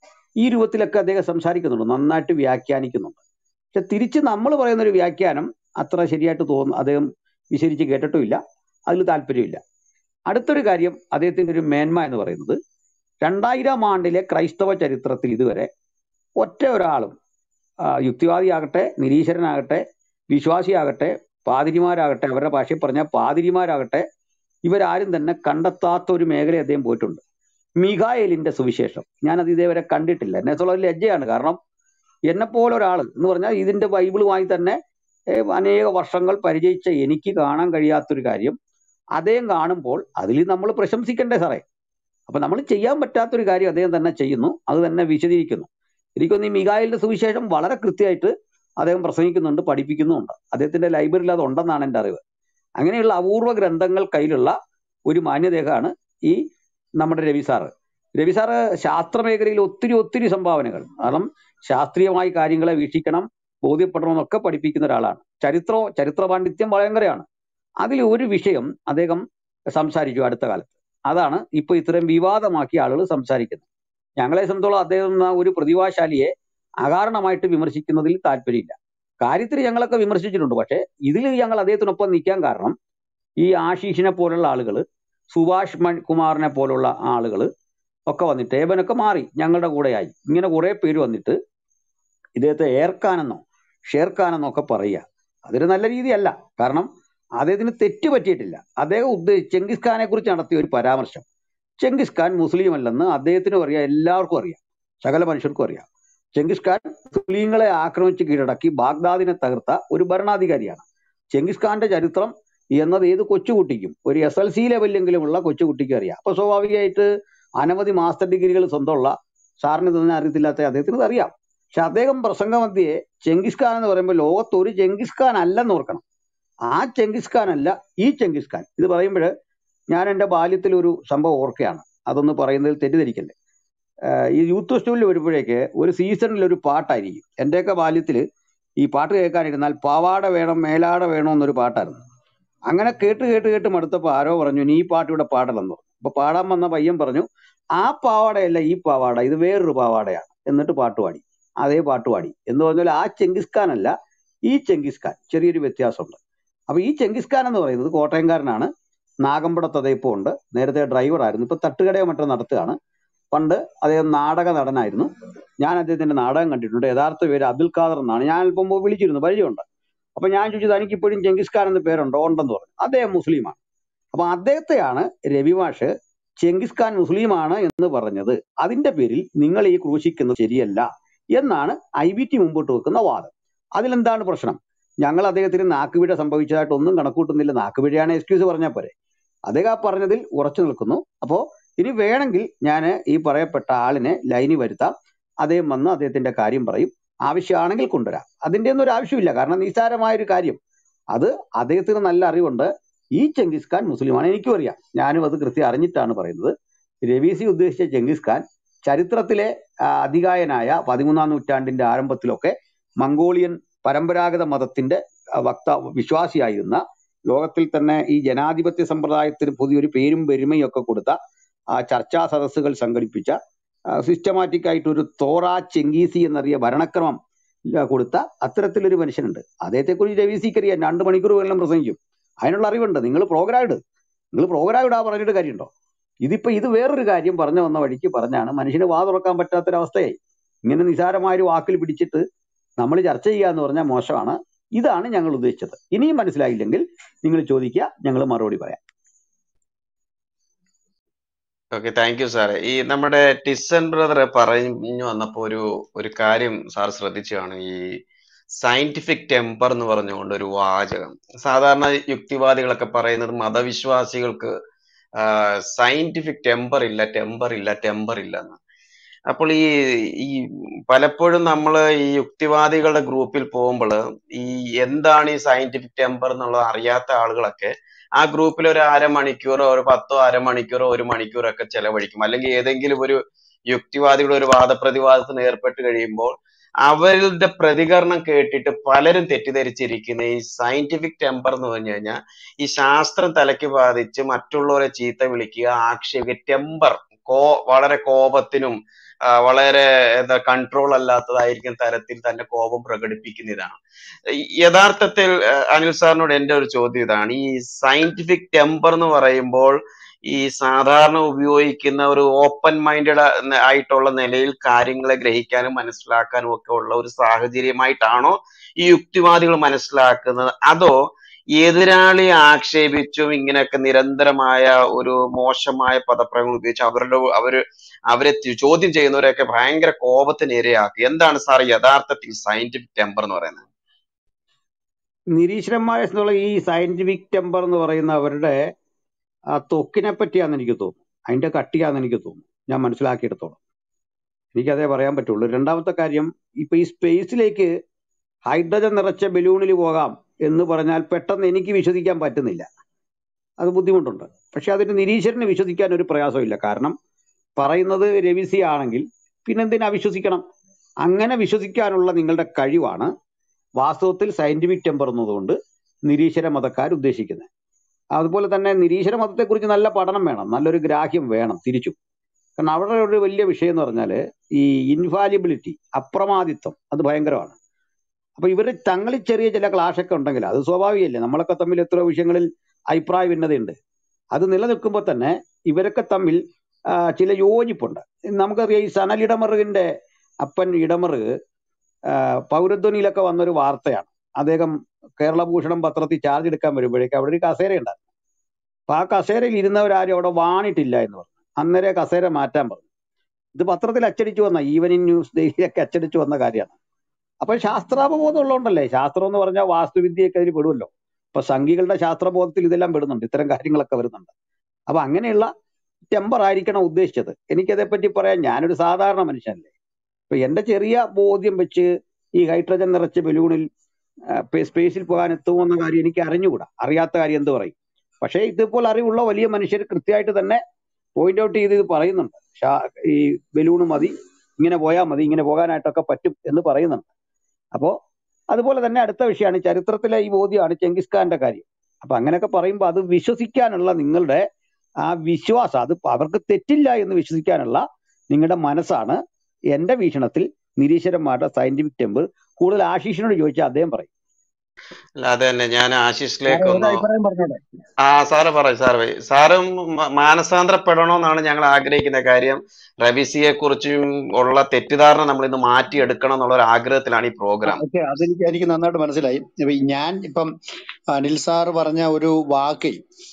ഈ രൂപത്തിലൊക്കെ അദ്ദേഹം സംസാരിക്കുന്നുണ്ട് നന്നായിട്ട് വ്യാഖ്യാനിക്കുന്നുണ്ട് പക്ഷെ തിരിച്ച് നമ്മൾ പറയുന്ന ഒരു വ്യാഖ്യാനം അത്ര ശരിയായിട്ട് തോന്നുന്നു അദ്ദേഹം വിശദീകരിച്ച് കേട്ടിട്ടുമില്ല അതിൽ താല്പര്യമില്ല അടുത്തൊരു കാര്യം അദ്ദേഹത്തിന്റെ ഒരു മേന്മ എന്ന് പറയുന്നത് രണ്ടായിരം ആണ്ടിലെ ക്രൈസ്തവ ചരിത്രത്തിൽ ഇതുവരെ ഒറ്റ ഒരാളും ആ, യുക്തിവാദിയാകട്ടെ നിരീശ്വരനാകട്ടെ വിശ്വാസിയാകട്ടെ പാതിരിമാരാകട്ടെ അവരുടെ ഭാഷയിൽ പറഞ്ഞ പാതിരിമാരാകട്ടെ ഇവരാരും തന്നെ കണ്ടെത്താത്ത ഒരു മേഖല അദ്ദേഹം പോയിട്ടുണ്ട് മിഖായേലിന്റെ സുവിശേഷം ഞാനത് ഇതേവരെ കണ്ടിട്ടില്ല എന്നെ സംബന്ധിച്ചുള്ള ലജ്ജയാണ് കാരണം എന്നെ പോലെ ഒരാൾ എന്ന് പറഞ്ഞാൽ ഇതിന്റെ ബൈബിളുമായി തന്നെ ഏഹ്, അനേക വർഷങ്ങൾ പരിചയിച്ച എനിക്ക് കാണാൻ കഴിയാത്തൊരു കാര്യം അദ്ദേഹം കാണുമ്പോൾ അതിൽ നമ്മൾ പ്രശംസിക്കണ്ടേ സാറേ അപ്പൊ നമ്മൾ ചെയ്യാൻ പറ്റാത്തൊരു കാര്യം അദ്ദേഹം തന്നെ ചെയ്യുന്നു അത് തന്നെ വിശദീകരിക്കുന്നു എനിക്കൊന്ന് ഈ മികായലിന്റെ സുവിശേഷം വളരെ കൃത്യമായിട്ട് അദ്ദേഹം പ്രസംഗിക്കുന്നുണ്ട് പഠിപ്പിക്കുന്നുമുണ്ട് അദ്ദേഹത്തിന്റെ ലൈബ്രറിയിൽ അത് ഉണ്ടെന്നാണ് എൻ്റെ അറിവ് അങ്ങനെയുള്ള അപൂർവ ഗ്രന്ഥങ്ങൾ കയ്യിലുള്ള ഒരു മാന്യദേഹമാണ് ഈ നമ്മുടെ രവി സാറ് രവി സാറ് ശാസ്ത്ര മേഖലയിൽ ഒത്തിരി ഒത്തിരി സംഭാവനകൾ കാരണം ശാസ്ത്രീയമായി കാര്യങ്ങളെ വീക്ഷിക്കണം ബോധ്യപ്പെടണം എന്നൊക്കെ പഠിപ്പിക്കുന്ന ഒരാളാണ് ചരിത്രോ ചരിത്ര പാണ്ഡിത്യം ഭയങ്കരമാണ് അതിൽ ഒരു വിഷയം അദ്ദേഹം സംസാരിച്ചു അടുത്ത കാലത്ത് അതാണ് ഇപ്പൊ ഇത്രയും വിവാദമാക്കി ആളുകൾ സംസാരിക്കുന്നത് ഞങ്ങളെ സംബന്ധിച്ചോളം അദ്ദേഹം എന്ന ഒരു പ്രതിഭാശാലിയെ അകാരണമായിട്ട് വിമർശിക്കുന്നതിൽ താല്പര്യമില്ല കാര്യത്തിൽ ഞങ്ങളൊക്കെ വിമർശിച്ചിട്ടുണ്ട് പക്ഷേ ഇതിൽ ഞങ്ങൾ അദ്ദേഹത്തിനൊപ്പം നിൽക്കാൻ കാരണം ഈ ആശീഷിനെ പോലുള്ള ആളുകൾ സുഭാഷ് മൺ- കുമാറിനെ പോലുള്ള ആളുകൾ ഒക്കെ വന്നിട്ട് ഏവനൊക്കെ മാറി ഞങ്ങളുടെ കൂടെയായി ഇങ്ങനെ കുറെ പേര് വന്നിട്ട് ഇദ്ദേഹത്തെ ഏർക്കാനെന്നോ ഷേർഖാനെന്നോ ഒക്കെ പറയുക അതൊരു നല്ല രീതിയല്ല കാരണം അദ്ദേഹത്തിന് തെറ്റ് പറ്റിയിട്ടില്ല അദ്ദേഹം ഉദ്ദേശിച്ച് ചെങ്കിസ് ഖാനെ കുറിച്ച് നടത്തിയ ഒരു പരാമർശം ചെങ്കിസ് ഖാൻ മുസ്ലിം അല്ലെന്ന് അദ്ദേഹത്തിനും അറിയാം എല്ലാവർക്കും അറിയാം സകല മനുഷ്യർക്കും അറിയാം ചെങ്കിസ് ഖാൻ മുസ്ലിങ്ങളെ ആക്രമിച്ച് കീഴടക്കി ബാഗ്ദാദിനെ തകർത്ത ഒരു ഭരണാധികാരിയാണ് ചെങ്കിസ് ഖാന്റെ ചരിത്രം എന്നത് ഏത് കൊച്ചുകുട്ടിക്കും ഒരു എസ് എൽ സി ലെവലിലെങ്കിലുമുള്ള കൊച്ചുകുട്ടിക്ക് അറിയാം അപ്പൊ സ്വാഭാവികമായിട്ട് അനവധി മാസ്റ്റർ ഡിഗ്രികൾ സ്വന്തമുള്ള സാറിന് ഇതൊന്നും അറിയത്തില്ലാത്ത അദ്ദേഹത്തിന് ഇത് അറിയാം പക്ഷെ അദ്ദേഹം പ്രസംഗമധ്യേ ചെങ്കിസ് ഖാൻ എന്ന് പറയുമ്പോൾ ലോകത്ത് ഒരു ചെങ്കിസ് ഖാൻ അല്ലെന്ന് ഓർക്കണം ആ ചെങ്കിസ് ഖാൻ അല്ല ഈ ചെങ്കിസ് ഖാൻ ഇത് പറയുമ്പോൾ ഞാൻ എൻ്റെ ബാല്യത്തിൽ ഒരു സംഭവം ഓർക്കുകയാണ് അതൊന്ന് പറയുന്നതിൽ തെറ്റിദ്ധരിക്കല്ലേ ആഹ് ഈ യൂത്ത് ഫെസ്റ്റിവലിൽ വരുമ്പോഴേക്ക് ഒരു സീസണിൽ ഒരു പാട്ടായിരിക്കും എൻ്റെയൊക്കെ ബാല്യത്തിൽ ഈ പാട്ട് കേൾക്കാനിരുന്നാൽ പാവാട വേണം മേലാട വേണം എന്നൊരു പാട്ടായിരുന്നു അങ്ങനെ കേട്ട് കേട്ട് കേട്ട് മടുത്തപ്പോൾ ആരോ പറഞ്ഞു നീ ഈ പാട്ട് ഇവിടെ പാടലെന്ന് പറഞ്ഞു അപ്പൊ പാടാൻ വന്ന പയ്യൻ പറഞ്ഞു ആ പാവാടയല്ല ഈ പാവാട ഇത് വേറൊരു പാവാടയാണ് എന്നിട്ട് പാട്ട് പാടി അതേ പാട്ട് പാടി എന്ന് പറഞ്ഞാൽ ആ ചെങ്കിസ് ഖാൻ അല്ല ഈ ചെങ്കിസ് ഖാൻ ചെറിയൊരു വ്യത്യാസമുണ്ട് അപ്പൊ ഈ ചെങ്കിസ് ഖാൻ എന്ന് പറയുന്നത് കോട്ടയംകാരനാണ് നാഗമ്പടത്ത് അദ്ദേഹം ഇപ്പോൾ ഉണ്ട് നേരത്തെ ഡ്രൈവറായിരുന്നു ഇപ്പൊ തട്ടുകടയോ മറ്റോ നടത്തുകയാണ് പണ്ട് അദ്ദേഹം നാടക നടനായിരുന്നു ഞാൻ അദ്ദേഹത്തിന്റെ നാടകം കണ്ടിട്ടുണ്ട് യഥാർത്ഥ പേര് അബ്ദുൽ ഖാദർ എന്നാണ് ഞാൻ അല്പം മുമ്പ് വിളിച്ചിരുന്നു പരിചയമുണ്ട് അപ്പൊ ഞാൻ ചോദിച്ചത് എനിക്ക് ഇപ്പോഴും ചെങ്കിസ് ഖാൻ എന്ന പേരുണ്ടോ ഉണ്ടെന്ന് പറഞ്ഞു അദ്ദേഹം മുസ്ലിമാണ് അപ്പൊ അദ്ദേഹത്തെയാണ് രവി മാഷ് ചെങ്കിസ് ഖാൻ മുസ്ലിമാണ് എന്ന് പറഞ്ഞത് അതിന്റെ പേരിൽ നിങ്ങൾ ഈ ക്രൂശിക്കുന്നത് ശരിയല്ല എന്നാണ് ഐ ബി ടി മുമ്പോട്ട് വെക്കുന്ന വാദം അതിലെന്താണ് പ്രശ്നം ഞങ്ങൾ അദ്ദേഹത്തിന് നാക്കുപിഴ സംഭവിച്ചതായിട്ട് ഒന്നും കണക്കൂട്ടുന്നില്ല നാക്കുപിഴയാണ് എക്സ്ക്യൂസ് പറഞ്ഞാൽ പോരെ അദ്ദേഹം ആ പറഞ്ഞതിൽ ഉറച്ചു നിൽക്കുന്നു അപ്പോ ഇനി വേണമെങ്കിൽ ഞാൻ ഈ പറയപ്പെട്ട ആളിനെ ലൈനിൽ വരുത്താം അദ്ദേഹം വന്ന് അദ്ദേഹത്തിന്റെ കാര്യം പറയും ആവശ്യമാണെങ്കിൽ കൊണ്ടുവരാം അതിന്റെ ഒന്നും ഒരു ആവശ്യമില്ല കാരണം നിസ്സാരമായ ഒരു കാര്യം അത് അദ്ദേഹത്തിന് നല്ല അറിവുണ്ട് ഈ ചെങ്കിസ് ഖാൻ മുസ്ലിമാണ് എനിക്കും അറിയാം ഞാനും അത് കൃത്യം അറിഞ്ഞിട്ടാണ് പറയുന്നത് രവീസി ഉദ്ദേശിച്ച ചെങ്കിസ് ഖാൻ ചരിത്രത്തിലെ ആ, അതികായനായ പതിമൂന്നാം നൂറ്റാണ്ടിന്റെ ആരംഭത്തിലൊക്കെ മംഗോളിയൻ പരമ്പരാഗത മതത്തിന്റെ ആ, വക്ത വിശ്വാസിയായിരുന്ന ലോകത്തിൽ തന്നെ ഈ ജനാധിപത്യ സമ്പ്രദായത്തിന് പുതിയൊരു പേരും പെരുമയും ഒക്കെ കൊടുത്ത ആ ചർച്ചാ സദസ്സുകൾ സംഘടിപ്പിച്ച സിസ്റ്റമാറ്റിക് ആയിട്ട് ഒരു തോറ ചെങ്കീസി എന്നറിയ ഭരണക്രമം ആ, കൊടുത്ത അത്തരത്തിലൊരു മനുഷ്യനുണ്ട് അദ്ദേഹത്തെക്കുറിച്ച് രവീസിക്ക് അറിയാം രണ്ട് മണിക്കൂർ വെള്ളം പ്രസംഗിക്കും അതിനുള്ള അറിവുണ്ട് നിങ്ങൾ പ്രോഗ്രാം ഇട് നിങ്ങൾ പ്രോഗ്രാം ഇടാ പറഞ്ഞിട്ട് കാര്യമുണ്ടോ ഇതിപ്പോ ഇത് വേറൊരു കാര്യം പറഞ്ഞു വന്ന വഴിക്ക് പറഞ്ഞാണ് മനുഷ്യന് വാ തുറക്കാൻ പറ്റാത്തൊരവസ്ഥയായി ഇങ്ങനെ നിസാരമായ ഒരു വാക്കിൽ പിടിച്ചിട്ട് നമ്മൾ ചർച്ച ചെയ്യുക എന്ന് പറഞ്ഞാൽ മോശമാണ് ഇതാണ് ഞങ്ങൾ ഉദ്ദേശിച്ചത് ഇനിയും മനസ്സിലായില്ലെങ്കിൽ നിങ്ങൾ ചോദിക്കുക ഞങ്ങൾ മറുപടി പറയാം ഓക്കെ താങ്ക് യു സാറേ ഈ നമ്മുടെ ടിസൺ ബ്രദർ പറഞ്ഞു വന്നപ്പോ ഒരു ഒരു കാര്യം സാർ ശ്രദ്ധിച്ചു കാണും ഈ സയന്റിഫിക് ടെമ്പർ എന്ന് പറഞ്ഞുകൊണ്ട് ഒരു വാചകം സാധാരണ യുക്തിവാദികളൊക്കെ പറയുന്നത് മതവിശ്വാസികൾക്ക് സയന്റിഫിക് ടെമ്പർ ഇല്ല ടെമ്പർ ഇല്ല ടെമ്പർ ഇല്ല എന്ന് അപ്പോൾ ഈ ഈ പലപ്പോഴും നമ്മൾ ഈ യുക്തിവാദികളുടെ ഗ്രൂപ്പിൽ പോകുമ്പോൾ ഈ എന്താണ് ഈ സയന്റിഫിക് ടെമ്പർ എന്നുള്ളത് അറിയാത്ത ആളുകളൊക്കെ ആ ഗ്രൂപ്പിൽ ഒരു അരമണിക്കൂറോ ഒരു പത്തോ അരമണിക്കൂറോ ഒരു മണിക്കൂറോ ഒക്കെ ചെലവഴിക്കും അല്ലെങ്കിൽ ഏതെങ്കിലും ഒരു യുക്തിവാദികളുടെ ഒരു വാദപ്രതിവാദത്തിന് ഏർപ്പെട്ട് കഴിയുമ്പോൾ അവരുടെ പ്രതികരണം കേട്ടിട്ട് പലരും തെറ്റിദ്ധരിച്ചിരിക്കുന്ന ഈ സയന്റിഫിക് ടെമ്പർ എന്ന് പറഞ്ഞു കഴിഞ്ഞാൽ ഈ ശാസ്ത്രം തലയ്ക്ക് ബാധിച്ച് മറ്റുള്ളവരെ ചീത്ത വിളിക്കുക ആക്ഷേപിക്കുക ടെമ്പർ കോ വളരെ കോപത്തിനും ആ, വളരെ എന്താ കൺട്രോൾ അല്ലാത്തതായിരിക്കും തരത്തിൽ തന്നെ കോപം പ്രകടിപ്പിക്കുന്ന ഇതാണ് ഈ യഥാർത്ഥത്തിൽ ആ, അനിൽ സാറിനോട് എന്റെ ഒരു ചോദ്യം ഇതാണ് ഈ സയന്റിഫിക് ടെമ്പർ എന്ന് പറയുമ്പോൾ ഈ സാധാരണ ഉപയോഗിക്കുന്ന ഒരു ഓപ്പൺ മൈൻഡഡ് ആയിട്ടുള്ള നിലയിൽ കാര്യങ്ങളെ ഗ്രഹിക്കാനും മനസ്സിലാക്കാനും ഒക്കെ ഉള്ള ഒരു സാഹചര്യമായിട്ടാണോ ഈ യുക്തിവാദികൾ മനസ്സിലാക്കുന്നത് അതോ എതിരാളിയെ ആക്ഷേപിച്ചും ഇങ്ങനെയൊക്കെ നിരന്തരമായ ഒരു മോശമായ പദപ്രയോഗങ്ങൾ ഉപയോഗിച്ച് അവരുടെ അവര് അവരെ തി- ചോദ്യം ചെയ്യുന്നവരെയൊക്കെ ഭയങ്കര കോപത്തിന് ഇരയാക്കി എന്താണ് സാർ യഥാർത്ഥത്തിൽ സയന്റിഫിക് ടെമ്പർ എന്ന് പറയുന്നത് നിരീശ്വരന്മാരെ എന്നുള്ള ഈ സയന്റിഫിക് ടെമ്പർ എന്ന് പറയുന്ന അവരുടെ ആ ത്വക്കിനെ പറ്റിയാന്ന് എനിക്ക് തോന്നുന്നു അതിന്റെ കട്ടിയാന്ന് എനിക്ക് തോന്നുന്നു ഞാൻ മനസ്സിലാക്കിയെടുത്തോളം എനിക്കതേ പറയാൻ പറ്റുള്ളൂ രണ്ടാമത്തെ കാര്യം ഇപ്പൊ ഈ സ്പേസിലേക്ക് ഹൈഡ്രജൻ നിറച്ച ബലൂണിൽ പോകാം എന്ന് പറഞ്ഞാൽ പെട്ടെന്ന് എനിക്ക് വിശ്വസിക്കാൻ പറ്റുന്നില്ല അത് ബുദ്ധിമുട്ടുണ്ട് പക്ഷെ അതിന് നിരീശ്വരന് വിശ്വസിക്കാൻ ഒരു പ്രയാസമില്ല കാരണം പറയുന്നത് രവിസി ആണെങ്കിൽ പിന്നെന്തിനാ വിശ്വസിക്കണം അങ്ങനെ വിശ്വസിക്കാനുള്ള നിങ്ങളുടെ കഴിവാണ് വാസ്തവത്തിൽ സയന്റിഫിക് ടെമ്പർ എന്നതുകൊണ്ട് നിരീശ്വര മതക്കാർ ഉദ്ദേശിക്കുന്നത് അതുപോലെ തന്നെ നിരീശ്വര മതത്തെക്കുറിച്ച് നല്ല പഠനം വേണം നല്ലൊരു ഗ്രാഹ്യം വേണം തിരിച്ചും കാരണം അവിടെ ഒരു വലിയ വിഷയം എന്ന് പറഞ്ഞാൽ ഈ ഇൻഫാലിബിലിറ്റി അപ്രമാദിത്വം അത് ഭയങ്കരമാണ് അപ്പൊ ഇവർ തങ്ങളിൽ ചെറിയ ചില ക്ലാഷ് ഒക്കെ ഉണ്ടെങ്കിൽ അത് സ്വാഭാവികമല്ലേ നമ്മളൊക്കെ തമ്മിൽ എത്രയോ വിഷയങ്ങളിൽ അഭിപ്രായ ഭിന്നതയുണ്ട് അത് നിലനിൽക്കുമ്പോൾ തന്നെ ഇവരൊക്കെ തമ്മിൽ ആ, ചില യോജിപ്പുണ്ട് നമുക്കറിയാം ഈ സനൽ ഇടമറുകിന്റെ അപ്പൻ ഇടമറുക് ആ, പൗരധ്വനിയിലൊക്കെ വന്നൊരു വാർത്തയാണ് അദ്ദേഹം കേരളഭൂഷണം പത്രത്തിൽ ചാർജ് എടുക്കാൻ വരുമ്പോഴേക്ക് അവിടെ ഒരു കസേര ഉണ്ടായിരുന്നു അപ്പൊ ആ കസേരയിൽ ഇരുന്നവരാരും അവിടെ വാണിട്ടില്ല എന്ന് പറഞ്ഞു അന്നേരം കസേര മാറ്റാൻ പറഞ്ഞു ഇത് പത്രത്തിൽ അച്ചടിച്ചു വന്ന ഈവനിങ് ന്യൂസ് ഡെയിലിയൊക്കെ അച്ചടിച്ചു വന്ന കാര്യമാണ് അപ്പൊ ശാസ്ത്രാവബോധം ഉള്ളതുകൊണ്ടല്ലേ ശാസ്ത്രം എന്ന് പറഞ്ഞാൽ വാസ്തുവിദ്യയൊക്കെ അതിൽ പെടുമല്ലോ അപ്പൊ സംഘികളുടെ ശാസ്ത്രബോധത്തിൽ ഇതെല്ലാം പെടുന്നുണ്ട് ഇത്തരം കാര്യങ്ങളൊക്കെ വരുന്നുണ്ട് അപ്പൊ അങ്ങനെയുള്ള ടെമ്പർ ആയിരിക്കണം ഉദ്ദേശിച്ചത് എനിക്കതേപ്പറ്റി പറയാൻ ഞാനൊരു സാധാരണ മനുഷ്യനല്ലേ ഇപ്പൊ എന്റെ ചെറിയ ബോധ്യം വെച്ച് ഈ ഹൈഡ്രജൻ നിറച്ച ബലൂണിൽ സ്പേസിൽ പോകാൻ എത്തുമെന്ന കാര്യം എനിക്ക് അറിഞ്ഞുകൂടാ അറിയാത്ത കാര്യം എന്ത് പറയും പക്ഷേ ഇതുപോലെ അറിവുള്ള വലിയ മനുഷ്യർ കൃത്യമായിട്ട് തന്നെ പോയിന്റ് ഔട്ട് ചെയ്ത് ഇത് പറയുന്നുണ്ട് ഷാ- ഈ ബലൂണ് മതി ഇങ്ങനെ പോയാൽ മതി ഇങ്ങനെ പോകാനായിട്ടൊക്കെ പറ്റും എന്ന് പറയുന്നുണ്ട് അപ്പോ അതുപോലെ തന്നെ അടുത്ത വിഷയമാണ് ചരിത്രത്തിലെ ഈ ബോധ്യമാണ് ചെങ്കിസ് ഖാന്റെ കാര്യം അപ്പൊ അങ്ങനെയൊക്കെ പറയുമ്പോൾ അത് വിശ്വസിക്കാനുള്ള നിങ്ങളുടെ ആ വിശ്വാസം അത് അവർക്ക് തെറ്റില്ല എന്ന് വിശ്വസിക്കാനുള്ള നിങ്ങളുടെ മനസ്സാണ് എന്റെ വീക്ഷണത്തിൽ നിരീശ്വരന്മാരുടെ സയന്റിഫിക് ടെമ്പിൾ കൂടുതൽ ആശീഷിനോട് ചോദിച്ചാൽ അദ്ദേഹം പറയും അല്ല അത് തന്നെ ഞാൻ സാറേ ആശിഷിലേക്ക് ഒരു ഒന്ന് അഭിപ്രായം പറഞ്ഞോട്ടെ ആ സാറ് പറയും സാറ് പറയും സാറും മ- മാനസാന്തരപ്പെടണമെന്നാണ് ഞങ്ങൾ ആഗ്രഹിക്കുന്ന കാര്യം റബീസിയെ കുറിച്ചും ഉള്ള തെറ്റിദ്ധാരണ നമ്മൾ ഇന്ന് മാറ്റിയെടുക്കണം എന്നുള്ള ഒരു ആഗ്രഹത്തിലാണ് ഈ പ്രോഗ്രാം ഓക്കെ അതെനിക്ക് എനിക്ക് നന്നായിട്ട് മനസ്സിലായി ഇപ്പൊ ഈ ഞാൻ ഇപ്പം അനിൽ സാർ പറഞ്ഞ ഒരു വാക്ക്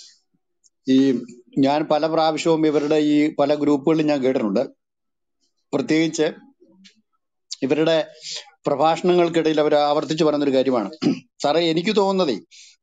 ഈ ഞാൻ പല പ്രാവശ്യവും ഇവരുടെ ഈ പല ഗ്രൂപ്പുകളിലും ഞാൻ കേട്ടിട്ടുണ്ട് പ്രത്യേകിച്ച് ഇവരുടെ പ്രഭാഷണങ്ങൾക്കിടയിൽ അവർ ആവർത്തിച്ച് പറയുന്ന ഒരു കാര്യമാണ് സാറേ എനിക്ക് തോന്നുന്നതേ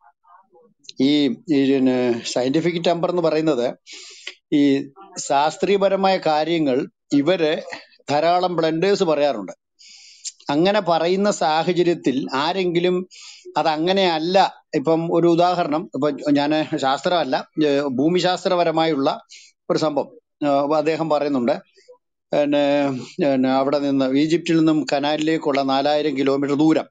ഈ സയന്റിഫിക് ടെമ്പർ എന്ന് പറയുന്നത് ഈ ശാസ്ത്രീയപരമായ കാര്യങ്ങൾ ഇവര് ധാരാളം ബ്ലണ്ടേഴ്സ് പറയാറുണ്ട് അങ്ങനെ പറയുന്ന സാഹചര്യത്തിൽ ആരെങ്കിലും അത് അങ്ങനെയല്ല ഇപ്പം ഒരു ഉദാഹരണം ഇപ്പൊ ഞാൻ ശാസ്ത്രമല്ല ഏഹ് ഭൂമിശാസ്ത്രപരമായുള്ള ഒരു സംഭവം ഏഹ് അദ്ദേഹം പറയുന്നുണ്ട് പിന്നെ പിന്നെ അവിടെ നിന്ന് ഈജിപ്തിൽ നിന്നും കനാലിലേക്കുള്ള നാലായിരം കിലോമീറ്റർ ദൂരം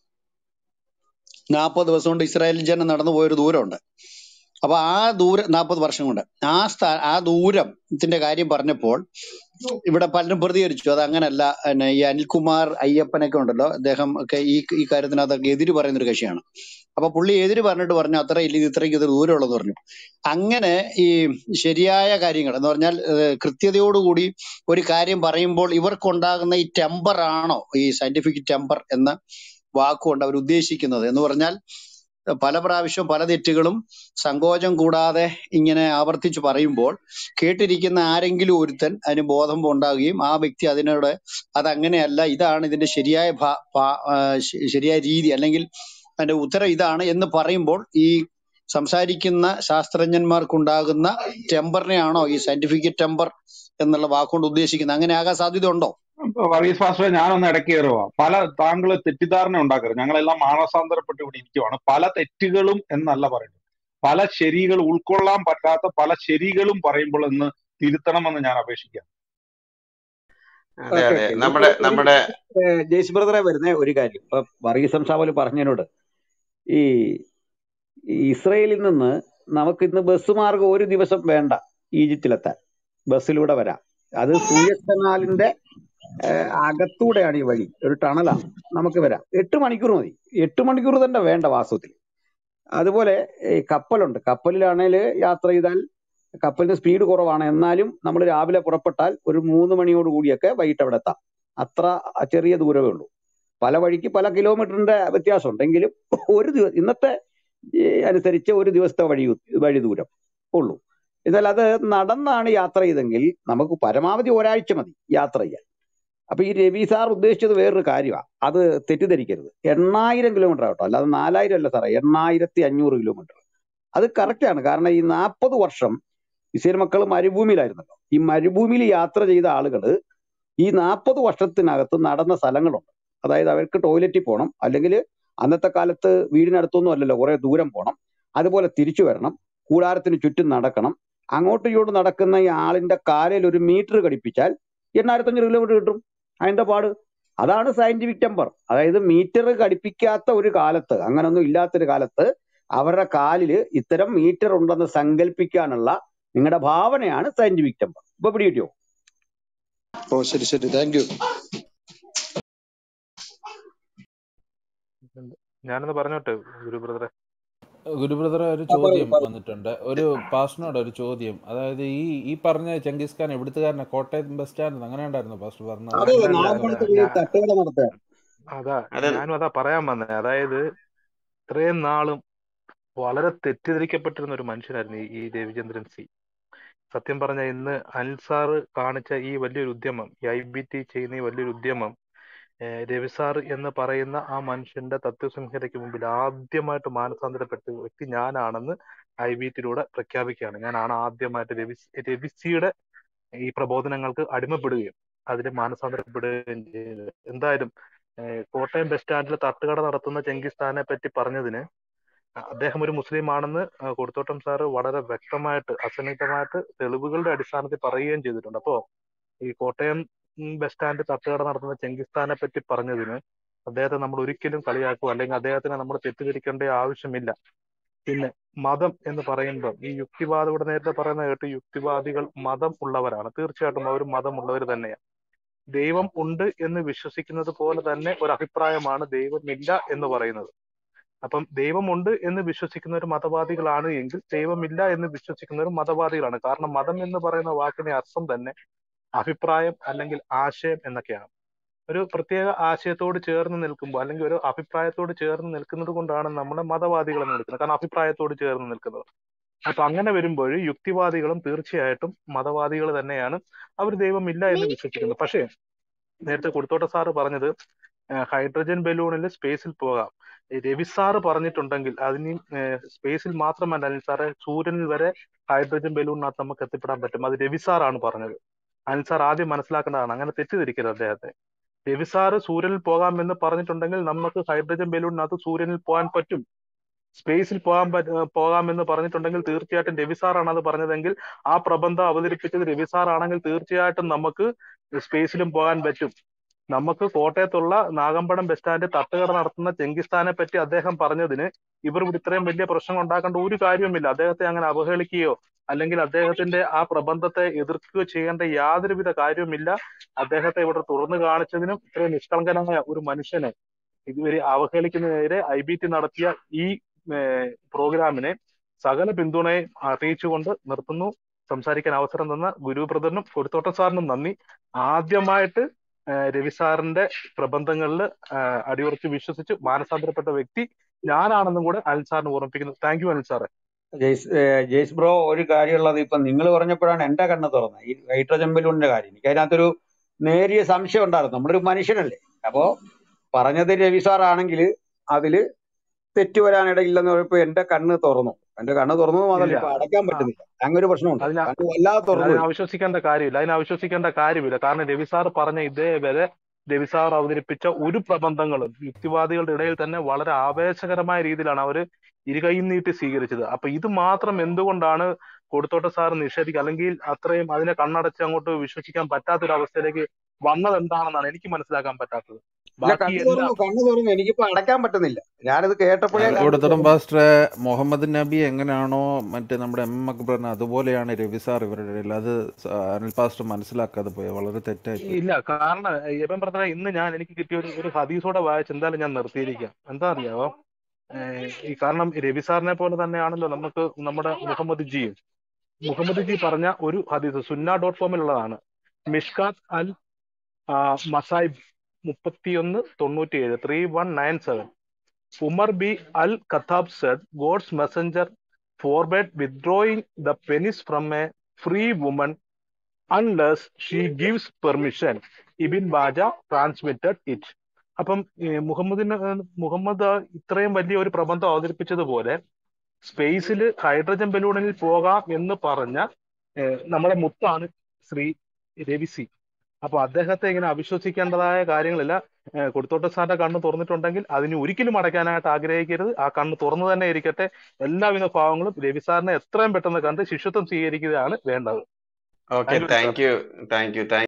നാൽപ്പത് ദിവസം കൊണ്ട് ഇസ്രായേൽ ജനം നടന്നു പോയൊരു ദൂരമുണ്ട് അപ്പൊ ആ ദൂരം നാൽപ്പത് വർഷം കൊണ്ട് ആ സ്ഥാ ആ ദൂരത്തിന്റെ കാര്യം പറഞ്ഞപ്പോൾ ഇവിടെ പലരും പ്രതികരിച്ചു അത് അങ്ങനല്ല പിന്നെ ഈ അനിൽകുമാർ അയ്യപ്പനൊക്കെ ഉണ്ടല്ലോ അദ്ദേഹം ഒക്കെ ഈ ഈ കാര്യത്തിനകത്തൊക്കെ എതിര് പറയുന്ന ഒരു കക്ഷിയാണ് അപ്പൊ പുള്ളി എതിര് പറഞ്ഞിട്ട് പറഞ്ഞു അത്ര ഇല്ല ഇത് ഇത്രയ്ക്ക് ഇത് ദൂരമുള്ളതെന്ന് പറഞ്ഞു അങ്ങനെ ഈ ശരിയായ കാര്യങ്ങൾ എന്ന് പറഞ്ഞാൽ ഏഹ് കൃത്യതയോടുകൂടി ഒരു കാര്യം പറയുമ്പോൾ ഇവർക്കുണ്ടാകുന്ന ഈ ടെമ്പർ ആണോ ഈ സയന്റിഫിക് ടെമ്പർ എന്ന വാക്കുകൊണ്ട് അവർ ഉദ്ദേശിക്കുന്നത് എന്ന് പറഞ്ഞാൽ പല പ്രാവശ്യം പല തെറ്റുകളും സങ്കോചം കൂടാതെ ഇങ്ങനെ ആവർത്തിച്ച് പറയുമ്പോൾ കേട്ടിരിക്കുന്ന ആരെങ്കിലും ഒരുത്തൻ അതിന് ബോധം ഉണ്ടാകുകയും ആ വ്യക്തി അതിനോട് അതങ്ങനെയല്ല ഇതാണ് ഇതിന്റെ ശരിയായ ഭാ- ഭാ- ആ, ശ- ശരിയായ രീതി അല്ലെങ്കിൽ അതിന്റെ ഉത്തരം ഇതാണ് എന്ന് പറയുമ്പോൾ ഈ സംസാരിക്കുന്ന ശാസ്ത്രജ്ഞന്മാർക്കുണ്ടാകുന്ന ടെമ്പറിനെയാണോ ഈ സയന്റിഫിക് ടെമ്പർ എന്നുള്ള വാക്കുകൊണ്ട് ഉദ്ദേശിക്കുന്നത് അങ്ങനെ ആകാൻ സാധ്യത ഉണ്ടോ വർഗീസ് ഫാസ്റ്ററെ ഞാനൊന്ന് ഇടയ്ക്ക് കയറുക പല താങ്കൾ തെറ്റിദ്ധാരണ ഉണ്ടാക്കരുത് ഞങ്ങളെല്ലാം മാനസാന്തരപ്പെട്ട് ഇവിടെ ഇരിക്കുവാണ് പല തെറ്റുകളും എന്നല്ല പറയുന്നത് പല ശരികൾ ഉൾക്കൊള്ളാൻ പറ്റാത്ത പല ശരികളും പറയുമ്പോൾ എന്ന് തിരുത്തണമെന്ന് ഞാൻ അപേക്ഷിക്കാം അതെ ഓക്കെ അതെ ഓക്കെ നമ്മുടെ ഒരു നമ്മുടെ ജയ്സ് ബ്രദറെ വരുന്ന ഒരു കാര്യം ഇപ്പൊ വർഗീസം ഷാവല് പറഞ്ഞതിനോട് ഈ ഈ ഇസ്രയേലിൽ നിന്ന് നമുക്ക് ഇന്ന് ബസ് മാർഗം ഒരു ദിവസം വേണ്ട ഈജിപ്തിലെത്താൻ ബസ്സിലൂടെ വരാം അത് സൂയസ് കനാലിന്റെ ഏഹ്, അകത്തൂടെയാണ് ഈ വഴി ഒരു ടണലാണ് നമുക്ക് വരാം എട്ട് മണിക്കൂർ മതി എട്ട് മണിക്കൂർ തന്നെ വേണ്ട വാസ്തവത്തിൽ അതുപോലെ ഈ കപ്പലുണ്ട് കപ്പലിലാണെങ്കിൽ യാത്ര ചെയ്താൽ കപ്പലിന് സ്പീഡ് കുറവാണ് എന്നാലും നമ്മൾ രാവിലെ പുറപ്പെട്ടാൽ ഒരു മൂന്ന് മണിയോട് കൂടിയൊക്കെ വൈകിട്ട് അവിടെ എത്താം അത്ര ചെറിയ ദൂരമേ ഉള്ളൂ പല വഴിക്ക് പല കിലോമീറ്ററിന്റെ വ്യത്യാസമുണ്ട് എങ്കിലും ഒരു ദിവസം ഇന്നത്തെ ഈ അനുസരിച്ച് ഒരു ദിവസത്തെ വഴി വഴി ദൂരം ഉള്ളൂ എന്നാൽ അത് നടന്നാണ് യാത്ര ചെയ്തെങ്കിൽ നമുക്ക് പരമാവധി ഒരാഴ്ച മതി യാത്ര ചെയ്യാൻ അപ്പൊ ഈ രവി സാർ ഉദ്ദേശിച്ചത് വേറൊരു കാര്യമാണ് അത് തെറ്റിദ്ധരിക്കരുത് എണ്ണായിരം കിലോമീറ്റർ ആട്ടോ അല്ലാതെ നാലായിരം അല്ല സാറേ എണ്ണായിരത്തി അഞ്ഞൂറ് കിലോമീറ്റർ അത് correct ആണ് കാരണം ഈ നാൽപ്പത് വർഷം ഇസ്രയേൽ മക്കൾ മരുഭൂമിയിലായിരുന്നല്ലോ ഈ മരുഭൂമിയിൽ യാത്ര ചെയ്ത ആളുകൾ ഈ നാൽപ്പത് വർഷത്തിനകത്ത് നടന്ന സ്ഥലങ്ങളുണ്ട് അതായത് അവർക്ക് ടോയ്ലറ്റിൽ പോകണം അല്ലെങ്കിൽ അന്നത്തെ കാലത്ത് വീടിനടുത്തൊന്നും അല്ലല്ലോ കുറെ ദൂരം പോകണം അതുപോലെ തിരിച്ചു വരണം കൂടാരത്തിന് ചുറ്റും നടക്കണം അങ്ങോട്ടും ഇങ്ങോട്ടും നടക്കുന്ന ഈ ആളിന്റെ കാലിൽ ഒരു മീറ്റർ ഘടിപ്പിച്ചാൽ എണ്ണായിരത്തഞ്ഞൂറ് കിലോമീറ്റർ കിട്ടും അതിന്റെ പാട് അതാണ് സയന്റിഫിക് ടെമ്പർ അതായത് മീറ്റർ ഘടിപ്പിക്കാത്ത ഒരു കാലത്ത് അങ്ങനൊന്നും ഇല്ലാത്തൊരു കാലത്ത് അവരുടെ കാലില് ഇത്തരം മീറ്റർ ഉണ്ടെന്ന് സങ്കല്പിക്കാനുള്ള നിങ്ങളുടെ ഭാവനയാണ് സയന്റിഫിക് ടെമ്പർ ഇപ്പൊ പിടി കിട്ടിയോ ഓ ശരി ശരി താങ്ക് യു ഞാനൊന്ന് പറഞ്ഞോട്ടെ ഗുരു ബ്രദറെ ഗുരു ബ്രദറെ ഒരു ആ, പറയൂ ചോദ്യം പറയൂ വന്നിട്ടുണ്ട് ഒരു പാസ്റ്ററിനോട് ഒരു ചോദ്യം അതായത് ഈ ഈ പറഞ്ഞ ചെങ്കിസ് ഖാൻ എവിടുത്തുകാരനെ കോട്ടയം ബസ് സ്റ്റാൻഡ് അങ്ങനെ ഉണ്ടായിരുന്നു പാസ്റ്റർ പറഞ്ഞത് അത് അല്ല അല്ല നാഗപ്പണത്ത് അല്ല പോയി ഞാൻ തട്ടുകട നടത്തുക അതാ അത് ഞാനും അതാ പറയാൻ വന്നത് അതായത് ഇത്രയും നാളും വളരെ തെറ്റിദ്ധരിക്കപ്പെട്ടിരുന്ന ഒരു മനുഷ്യനായിരുന്നു ഈ ഈ രവിചന്ദ്രൻ സി സത്യം പറഞ്ഞ ഇന്ന് അനിൽ സാറ് കാണിച്ച ഈ വലിയൊരു ഉദ്യമം ഈ ഐ ബി ടി ചെയ്യുന്ന ഈ വലിയൊരു ഉദ്യമം ഏഹ് രവി സാർ എന്ന് പറയുന്ന ആ മനുഷ്യന്റെ തത്വസംഹിതയ്ക്ക് മുമ്പിൽ ആദ്യമായിട്ട് മാനസാന്തരപ്പെട്ട വ്യക്തി ഞാനാണെന്ന് ഐ ബി ടിയിലൂടെ പ്രഖ്യാപിക്കുകയാണ് ഞാനാണ് ആദ്യമായിട്ട് രവി രവിസിയുടെ ഈ പ്രബോധനങ്ങൾക്ക് അടിമപ്പെടുകയും അതിൽ മാനസാന്തരപ്പെടുകയും ചെയ്തത് എന്തായാലും ഏഹ് കോട്ടയം ബസ് സ്റ്റാൻഡിൽ തട്ടുകട നടത്തുന്ന ചെങ്കിസ്ഥാനെ പറ്റി പറഞ്ഞതിന് അദ്ദേഹം ഒരു മുസ്ലിം ആണെന്ന് ആ, കൊടുത്തോട്ടം സാറ് വളരെ വ്യക്തമായിട്ട് അസന്നിഗ്ധമായിട്ട് തെളിവുകളുടെ അടിസ്ഥാനത്തിൽ പറയുകയും ചെയ്തിട്ടുണ്ട് അപ്പോ ഈ കോട്ടയം ഉം, ബസ് സ്റ്റാൻഡ് തട്ടുകട നടത്തുന്ന ചെങ്കിസ്ഥാനെ പറ്റി പറഞ്ഞതിന് അദ്ദേഹത്തെ നമ്മൾ ഒരിക്കലും കളിയാക്കുക അല്ലെങ്കിൽ അദ്ദേഹത്തിനെ നമ്മൾ തെറ്റിദ്ധരിക്കേണ്ട ആവശ്യമില്ല പിന്നെ മതം എന്ന് പറയുമ്പോൾ ഈ യുക്തിവാദം ഇവിടെ നേരത്തെ പറയുന്ന കേട്ട് യുക്തിവാദികൾ മതം ഉള്ളവരാണ് തീർച്ചയായിട്ടും അവർ മതമുള്ളവർ തന്നെയാണ് ദൈവം ഉണ്ട് എന്ന് വിശ്വസിക്കുന്നത് പോലെ തന്നെ ഒരു അഭിപ്രായമാണ് ദൈവമില്ല എന്ന് പറയുന്നത് അപ്പം ദൈവമുണ്ട് എന്ന് വിശ്വസിക്കുന്നവർ മതവാദികളാണ് എങ്കിൽ ദൈവമില്ല എന്ന് വിശ്വസിക്കുന്നവർ മതവാദികളാണ് കാരണം മതം എന്ന് പറയുന്ന വാക്കിന്റെ അർത്ഥം തന്നെ അഭിപ്രായം അല്ലെങ്കിൽ ആശയം എന്നൊക്കെയാണ് ഒരു പ്രത്യേക ആശയത്തോട് ചേർന്ന് നിൽക്കുമ്പോൾ അല്ലെങ്കിൽ ഒരു അഭിപ്രായത്തോട് ചേർന്ന് നിൽക്കുന്നത് കൊണ്ടാണ് നമ്മളെ മതവാദികൾ എന്ന് വിളിക്കുന്നത് കാരണം അഭിപ്രായത്തോട് ചേർന്ന് നിൽക്കുന്നത് അപ്പൊ അങ്ങനെ വരുമ്പോൾ യുക്തിവാദികളും തീർച്ചയായിട്ടും മതവാദികൾ തന്നെയാണ് അവർ ദൈവമില്ല എന്ന് വിശ്വസിക്കുന്നത് പക്ഷേ നേരത്തെ കൊടുത്തോട്ട സാറ് പറഞ്ഞത് ഏഹ് ഹൈഡ്രജൻ ബലൂണിൽ സ്പേസിൽ പോകാം ഈ രവി സാറ് പറഞ്ഞിട്ടുണ്ടെങ്കിൽ അതിന് സ്പേസിൽ മാത്രമല്ല അനിൽ സാറെ സൂര്യനിൽ വരെ ഹൈഡ്രജൻ ബലൂണിനകത്ത് നമുക്ക് എത്തിപ്പെടാൻ പറ്റും അത് രവി സാറാണ് പറഞ്ഞത് അനിൽ സാർ ആദ്യം മനസ്സിലാക്കേണ്ടതാണ് അങ്ങനെ തെറ്റിദ്ധരിക്കരുത് അദ്ദേഹത്തെ രവി സാറ് സൂര്യനിൽ പോകാമെന്ന് പറഞ്ഞിട്ടുണ്ടെങ്കിൽ നമുക്ക് ഹൈഡ്രജൻ ബലൂണിനകത്ത് സൂര്യനിൽ പോകാൻ പറ്റും സ്പേസിൽ പോകാൻ പറ്റ- പോകാമെന്ന് പറഞ്ഞിട്ടുണ്ടെങ്കിൽ തീർച്ചയായിട്ടും രവി സാറാണ് അത് പറഞ്ഞതെങ്കിൽ ആ പ്രബന്ധം അവതരിപ്പിച്ചത് രവി സാറാണെങ്കിൽ തീർച്ചയായിട്ടും നമുക്ക് സ്പേസിലും പോകാൻ പറ്റും നമുക്ക് കോട്ടയത്തുള്ള നാഗമ്പടം ബസ് സ്റ്റാൻഡ് തട്ടുകട നടത്തുന്ന ചെങ്കിസ്ഥാനെ പറ്റി അദ്ദേഹം പറഞ്ഞതിന് ഇവർ ഇവിടെ ഇത്രയും വലിയ പ്രശ്നം ഉണ്ടാക്കേണ്ട ഒരു കാര്യവുമില്ല അദ്ദേഹത്തെ അങ്ങനെ അവഹേളിക്കുകയോ അല്ലെങ്കിൽ അദ്ദേഹത്തിന്റെ ആ പ്രബന്ധത്തെ എതിർക്കുകയോ ചെയ്യേണ്ട യാതൊരുവിധ കാര്യവുമില്ല അദ്ദേഹത്തെ ഇവിടെ തുറന്നു കാണിച്ചതിനും ഇത്രയും നിഷ്കളങ്കനായ ഒരു മനുഷ്യനെ ഇതുവരെ അവഹേളിക്കുന്നതിനെതിരെ ഐ ബി ടി നടത്തിയ ഈ ഏഹ്, പ്രോഗ്രാമിനെ സകല പിന്തുണയും അറിയിച്ചുകൊണ്ട് നിർത്തുന്നു സംസാരിക്കാൻ അവസരം തന്ന ഗുരുബ്രദറിനും കൊടുത്തോട്ട സാറിനും നന്ദി ആദ്യമായിട്ട് ഏഹ്, രവി സാറിന്റെ പ്രബന്ധങ്ങളിൽ അടിയുറച്ച് വിശ്വസിച്ച് മാനസാന്തരപ്പെട്ട വ്യക്തി ഞാനാണെന്നും കൂടെ അനിൽ സാറിന് ഓർമ്മിപ്പിക്കുന്നു താങ്ക് യു അനിൽ സാറെ ജെയ്സ് ഏഹ് ജെയ്സ് ബ്രോ ഒരു കാര്യമുള്ളത് ഇപ്പൊ നിങ്ങൾ പറഞ്ഞപ്പോഴാണ് എന്റെ കണ്ണ് തുറന്നത് ഈ ഹൈഡ്രജൻ ബലൂണിന്റെ കാര്യം എനിക്ക് അതിനകത്തൊരു നേരിയ സംശയം ഉണ്ടായിരുന്നു നമ്മളൊരു മനുഷ്യനല്ലേ അപ്പോ പറഞ്ഞത് രവി സാർ ആണെങ്കിൽ അതില് തെറ്റ് വരാനിടയില്ലെന്ന് പറഞ്ഞപ്പോ എന്റെ കണ്ണ് തുറന്നു എന്റെ കണ്ണ് തുറന്നു മാത്രമല്ല ഇല്ല ഇപ്പൊ അടയ്ക്കാൻ ആ പറ്റുന്നില്ല അങ്ങനെ ഒരു പ്രശ്നമുണ്ട് അതിന് കണ്ണ് വല്ലാതെ തുറന്നു അതിനെ പോയി അവിശ്വസിക്കേണ്ട കാര്യമില്ല അതിനെ അവിശ്വസിക്കേണ്ട കാര്യമില്ല കാരണം രവി സാർ പറഞ്ഞ ഇതേവരെ രവി സാർ അവതരിപ്പിച്ച ഒരു പ്രബന്ധങ്ങളും യുക്തിവാദികളുടെ ഇടയിൽ തന്നെ വളരെ ആവേശകരമായ രീതിയിലാണ് അവർ ഇരുകൈയും നീട്ടി സ്വീകരിച്ചത് അപ്പൊ ഇത് മാത്രം എന്തുകൊണ്ടാണ് കൊടുത്തോട്ട സാർ നിഷേധിക്കുക അല്ലെങ്കിൽ അത്രയും അതിനെ കണ്ണടച്ച് അങ്ങോട്ട് വിശ്വസിക്കാൻ പറ്റാത്ത ഒരു അവസ്ഥയിലേക്ക് വന്നത് എന്താണെന്നാണ് എനിക്ക് മനസ്സിലാക്കാൻ പറ്റാത്തത് ഇല്ല ബാക്കി കണ്ണ് എല്ലാ തുറന്നു കണ്ണ് തുറന്നു എനിക്കിപ്പോ അടയ്ക്കാൻ പറ്റുന്നില്ല ഞാനിത് കേട്ടപ്പോഴേ കണ്ണ് കൊടുത്തിടം തുറന്നു പാസ്റ്ററെ മുഹമ്മദ് നബി എങ്ങനെയാണോ മറ്റേ നമ്മുടെ എം അക്ബറിന് അതുപോലെയാണ് രവി സാർ ഇവരുടെ ഇടയിൽ അത് സ- അനിൽ പാസ്റ്റർ മനസ്സിലാക്കാതെ പോയി വളരെ തെറ്റായി പോയി ഇല്ല കാരണം എപ്പം പറഞ്ഞ ഇന്ന് ഞാൻ എനിക്ക് കിട്ടിയ ഒരു ഒരു ഹദീസോടെ വായിച്ച് എന്തായാലും ഞാൻ നിർത്തിയിരിക്കാം എന്താ അറിയാവോ ഏഹ് ഈ കാരണം രവി സാറിനെ പോലെ തന്നെയാണല്ലോ നമുക്ക് നമ്മുടെ മുഹമ്മദ് ജിയും മുഹമ്മദ് ജി പറഞ്ഞ ഒരു ഹദീസ് സുന്ന ഡോട്ട് കോമിലുള്ളതാണ് മിഷ്കാത്ത് അൽ ആ, മസായിബ് മുപ്പത്തിയൊന്ന് തൊണ്ണൂറ്റിയേഴ് three one nine seven Umar b al Khattab said God's messenger forbade withdrawing the penis from a free woman unless she gives permission Ibn Majah transmitted it അപ്പം ഈ മുഹമ്മദിന് മുഹമ്മദ് ഇത്രയും വലിയ ഒരു പ്രബന്ധം അവതരിപ്പിച്ചതുപോലെ സ്പേസിൽ ഹൈഡ്രജൻ ബലൂണിൽ പോകാം എന്ന് പറഞ്ഞ ഏഹ്, നമ്മുടെ മുത്താണ് ശ്രീ രവി സി അപ്പൊ അദ്ദേഹത്തെ ഇങ്ങനെ അവിശ്വസിക്കേണ്ടതായ കാര്യങ്ങളില്ല ഏഹ്, കൊടുത്തോട്ട സാറിന്റെ കണ്ണ് തുറന്നിട്ടുണ്ടെങ്കിൽ അതിന് ഒരിക്കലും അടയ്ക്കാനായിട്ട് ആഗ്രഹിക്കരുത് ആ കണ്ണ് തുറന്നു തന്നെ ഇരിക്കട്ടെ എല്ലാവിധ ഭാവങ്ങളും രവി സാറിനെ എത്രയും പെട്ടെന്ന് കണ്ട് ശിഷ്യത്വം സ്വീകരിക്കുകയാണ് വേണ്ടത് okay thank you sir thank you thank you thank